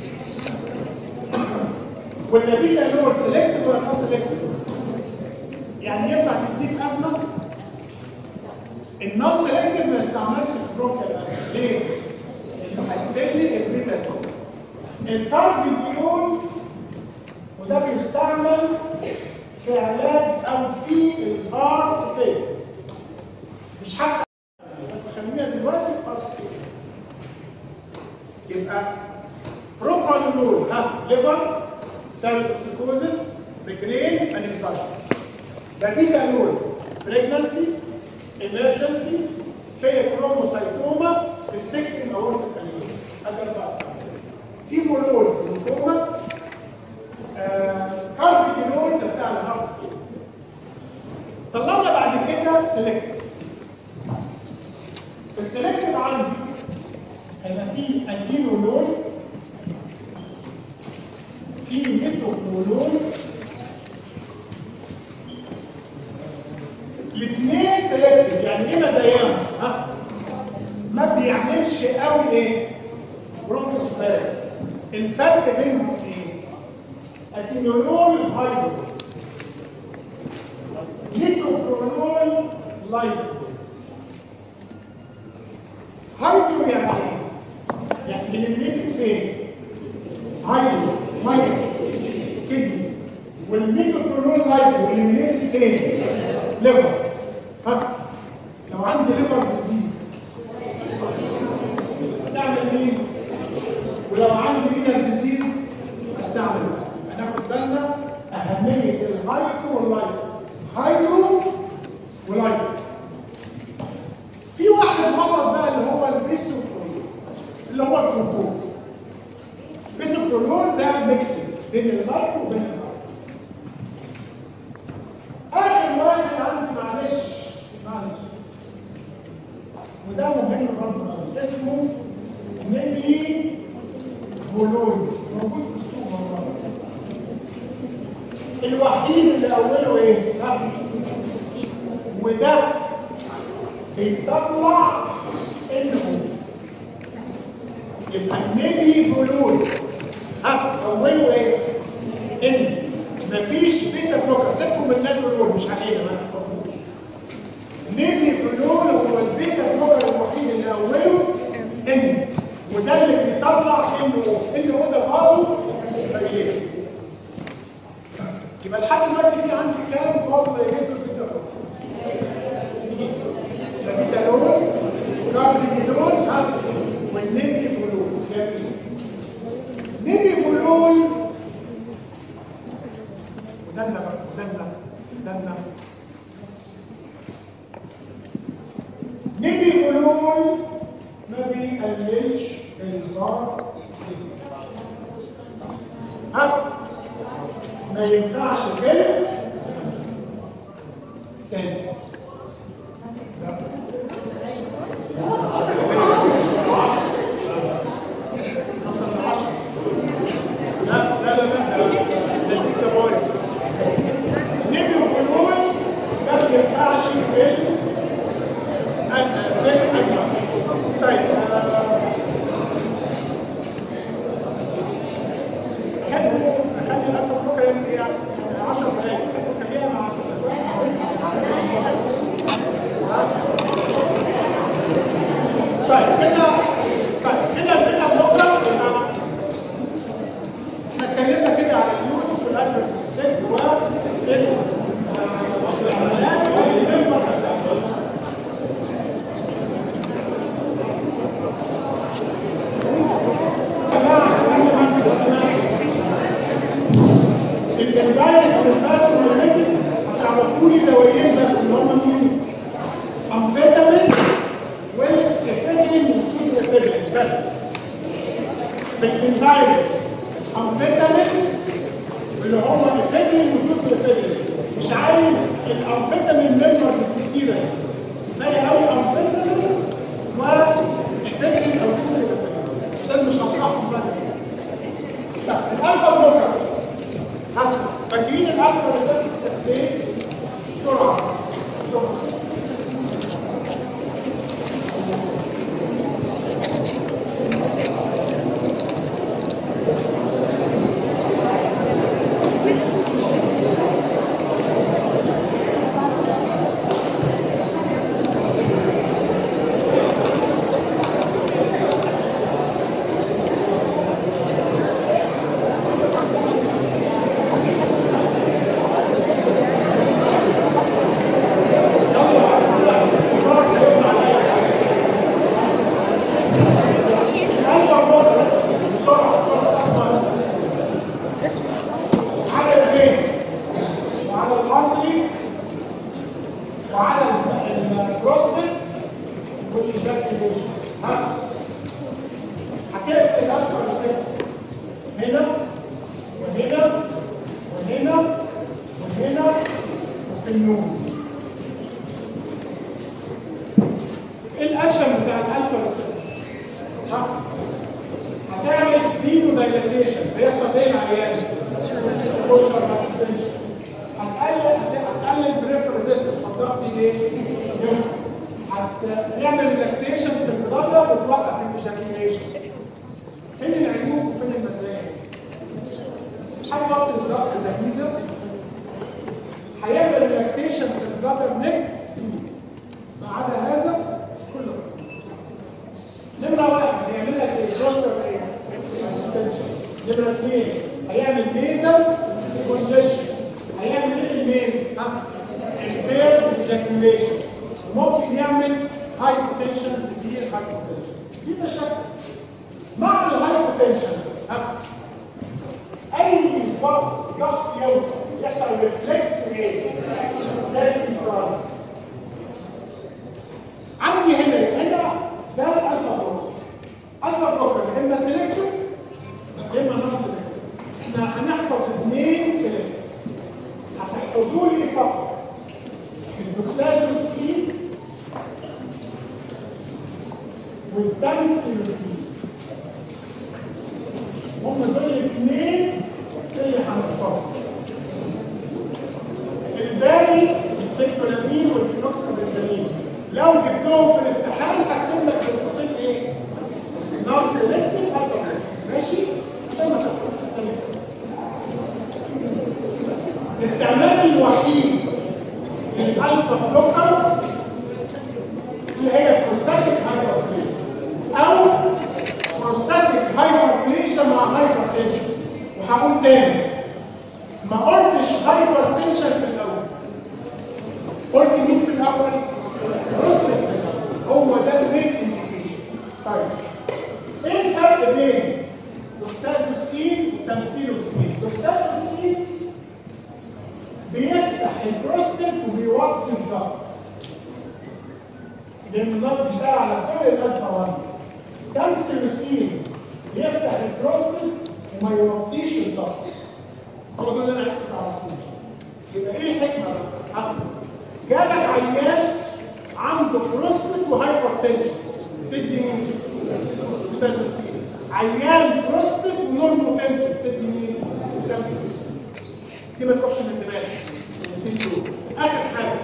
والنبيل اللي هو سيلكتيف ولا نون سيلكتيف يعني ينفع تديه في ازمه النون سيلكتيف ما يستعملش في بروكيال ازمه ليه؟ لانه هيقفل لي البيتا كود الكارفيديون وده بيستعمل في علاج او في الهارت فيل مش هفتح بس خلينا دلوقتي في الهارت فيل يبقى بروبرانولول ها ليفر سيروتوكسيكوزس ميجرين انكزايتي بابيتالول بريجنسي emergency في كروموسايتوما restricting aortic aneurysm هذا الباس تيمولول جلوكوما كارفيدينول ده بتاع الهارت فيل طلعنا بعد كده سيلكتيف في السيلكتيف عندي هيبقى فيه اتينولول كولون الاثنين سيكتب يعني ايه مزاياهم ها ما بيعملش قوي ايه برونكوسباز الفرق بينهم ايه اتينولول هايدرو نيكوبرونول لايدرو هايدرو يعني ايه يعني الليميتد فين هايدرو ميه كدني والميكوبرونول لايدرو الليميتد فين ليفر ها لو عندي ليفر ديزيز استعمل مين ولو عندي رينال ديزيز استعمل ده. هناخد بالنا اهميه الهايدرو واللايدرو هايدرو ولايدرو في واحد وسط بقى اللي هو البيسوبرولول اللي هو الكوكو البيسوبرولول ده ميكسنج بين اللايدرو وبين اللايدرو اخر واحد عندي معلش معلش وده مهم برضه قوي اسمه نبي بولون موجود في السوق والله الوحيد اللي اوله ايه؟ ها؟ وده بيطلع انه يبقى النبي بولون ها اوله ايه؟ ان مفيش بيتا بلوكر سيبكم من النادولول مش علينا ما تفهموش نبي فلول هو البيتا بلوكر الوحيد اللي اوله ان وده اللي بيطلع انه ان هو ده فازو فايلين يبقى لحد دلوقتي في عندي كام فازو فايلين البيتا بلوكر ده بيتالول كارفينول ها والنبي فلول جميل نبي فلول ودنا بقى ودنا ودنا نيجي فلول ما بيقللش الضغط ها ما ينفعش كده تاني لا. خمسة من عشرة. لا لا لا لا ده دي كبار نبي فلول ده ما ينفعش في ال- في الأجر طيب آه، أحب أخلي الأكثر بكرة يعني 10 دقايق أحب أخليها مع طيب كده طيب كده كده بكرة يبقى احنا اتكلمنا كده على اليوسف والادرس افكت و العمليات والمنفر الجنباية السلفات والمنجل هتعرفوا لي دوايين بس اللي هم مين؟ امفيتامين والافيتامين وفود افيتامين بس في الجنباية امفيتامين اللي هم افيتامين وفود افيتامين مش عايز الامفيتامين ميمبرز الكتيرة دي. كفاية قوي امفيتامين وافيتامين او فود افيتامين عشان مش هشرحهم بقى طب الالفا بلوكر هات فاكرين الالفا ريسبتور فين؟ بسرعه بسرعه الالفا بلوكر بسرعه بسرعه على الفين وعلى الارضي وعلى البروستيت والايجاكيوليشن ها هتقفل الالفا ريسبتور هنا وهنا وهنا وهنا وفي النوم ايه الاكشن بتاع الالفا ريسبتور ها هتعمل فينو دايلاتيشن بيحصل ايه العيان؟ نمره واحد هيعمل لك ايه؟ بروستر ايه؟ نمره اثنين هيعمل بيزل كونجيشن هيعمل ايه المين؟ ها؟ الفير ايجاكيوليشن ممكن يعمل هايبوتنشن سيفير هايبوتنشن دي مشاكل مع الهايبوتنشن ها؟ اي ضغط ضغط يوصل يحصل ريفلكس ايه؟ ثلاث انفراد عندي هنا هنا ده الالفا بلوكر الفا بلوكر اما سيلكتور اما نون سيلكتور احنا هنحفظ اثنين سيلكتور هتحفظوا لي فقط الدوكسازوسين والتانسيلوسين هم دول الاثنين اللي هنحفظهم الباقي الفيكولامين والفينوكسابنتامين لو جبتهم في الامتحان هكتب لك في القصيد ايه؟ نون سيلكتيف ماشي؟ عشان ما تاخدش في سنه الاستعمال الوحيد للالفا بلوكر اللي هي بروستاتيك هايبرتنشن او بروستاتيك هايبرتنشن مع هايبرتنشن وهقول تاني ما قلتش هايبرتنشن في الاول قلت مين في الاول؟ بروستات في الاول هو ده المين انديكيشن طيب ايه الفرق بين دوكسازوسين وتمثيلوسين؟ دوكسازوسين بيفتح البروستات وبيوطي الضغط لان الضغط بيشتغل على كل الالفا 1 تمثيلوسين بيفتح البروستات وما يوطيش الضغط هو ده اللي انا عايز تعرفوه يبقى ايه الحكمه بقى؟ جالك عيان عنده بروستات وهايبرتنشن تدي مين؟ سيتوسين عيان بروستات ونون بوتنسيف تدي مين؟ سيتوسين دي ما تروحش من دماغك الاثنين دول اخر حاجه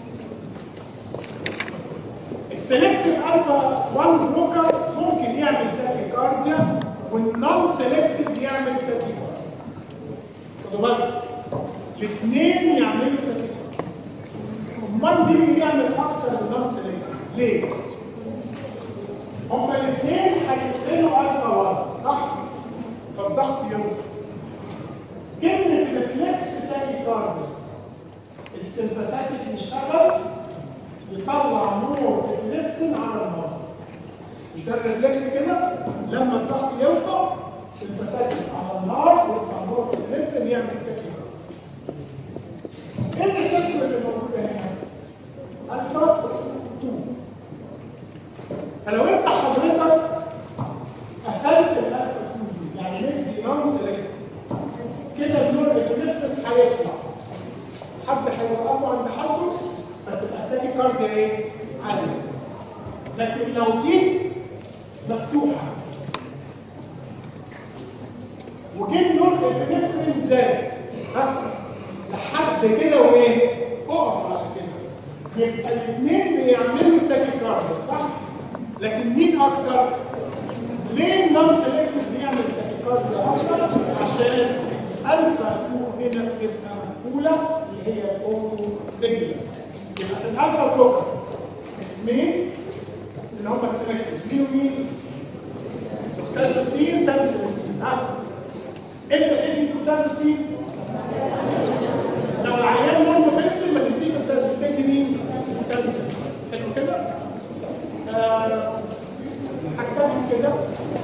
السلكتيف الفا 1 بلوكر ممكن يعمل تاكيكارديا والنون سلكتيف يعمل تاكيكارديا خدوا بالك الاثنين يعملوا تاكيكارديا امال مين يعمل اكتر النون سلكتيف ليه؟ هما الاثنين هيدخلوا الفا 1 صح؟ فالضغط يوم كلمة ريفلكس تاكيكارديا السمباثيك يشتغل يطلع نور الابنفرين على المرض مش ده الريفلكس كده لما الضغط يوطى السمباثيك على النار يطلع نور الابنفرين يعمل تاكيكارديا ايه الريسبتور اللي موجوده هنا؟ الفا 2 فلو انت حضرتك قفلت الالفا 2 دي يعني مدي نون سيلكت كده النور الابنفرين هيطلع حد هيوقفه عند حده فتبقى التاكي كارديا ايه؟ عالية لكن لو دي مفتوحة وجه النور الابنفرين زاد ها لحد كده وايه؟ اقف على كده يبقى الاثنين بيعملوا تاكي كارديا صح؟ لكن مين اكتر؟ ليه النون سيلكتيف بيعمل تاكي كارديا اكتر؟ عشان الفا 2 هنا بتبقى مقفوله اللي هي الاوتو ريجولار يبقى في الالفا بلوكر اسمين اللي هم السلكتيف مين ومين؟ دوكسازوسين تنسلوسين ها انت تدي دوكسازوسين لو العيان نون بتنسل ما تديش دوكسازوسين تدي مين؟ تنسل حلو كده؟ آه، هكتفي كده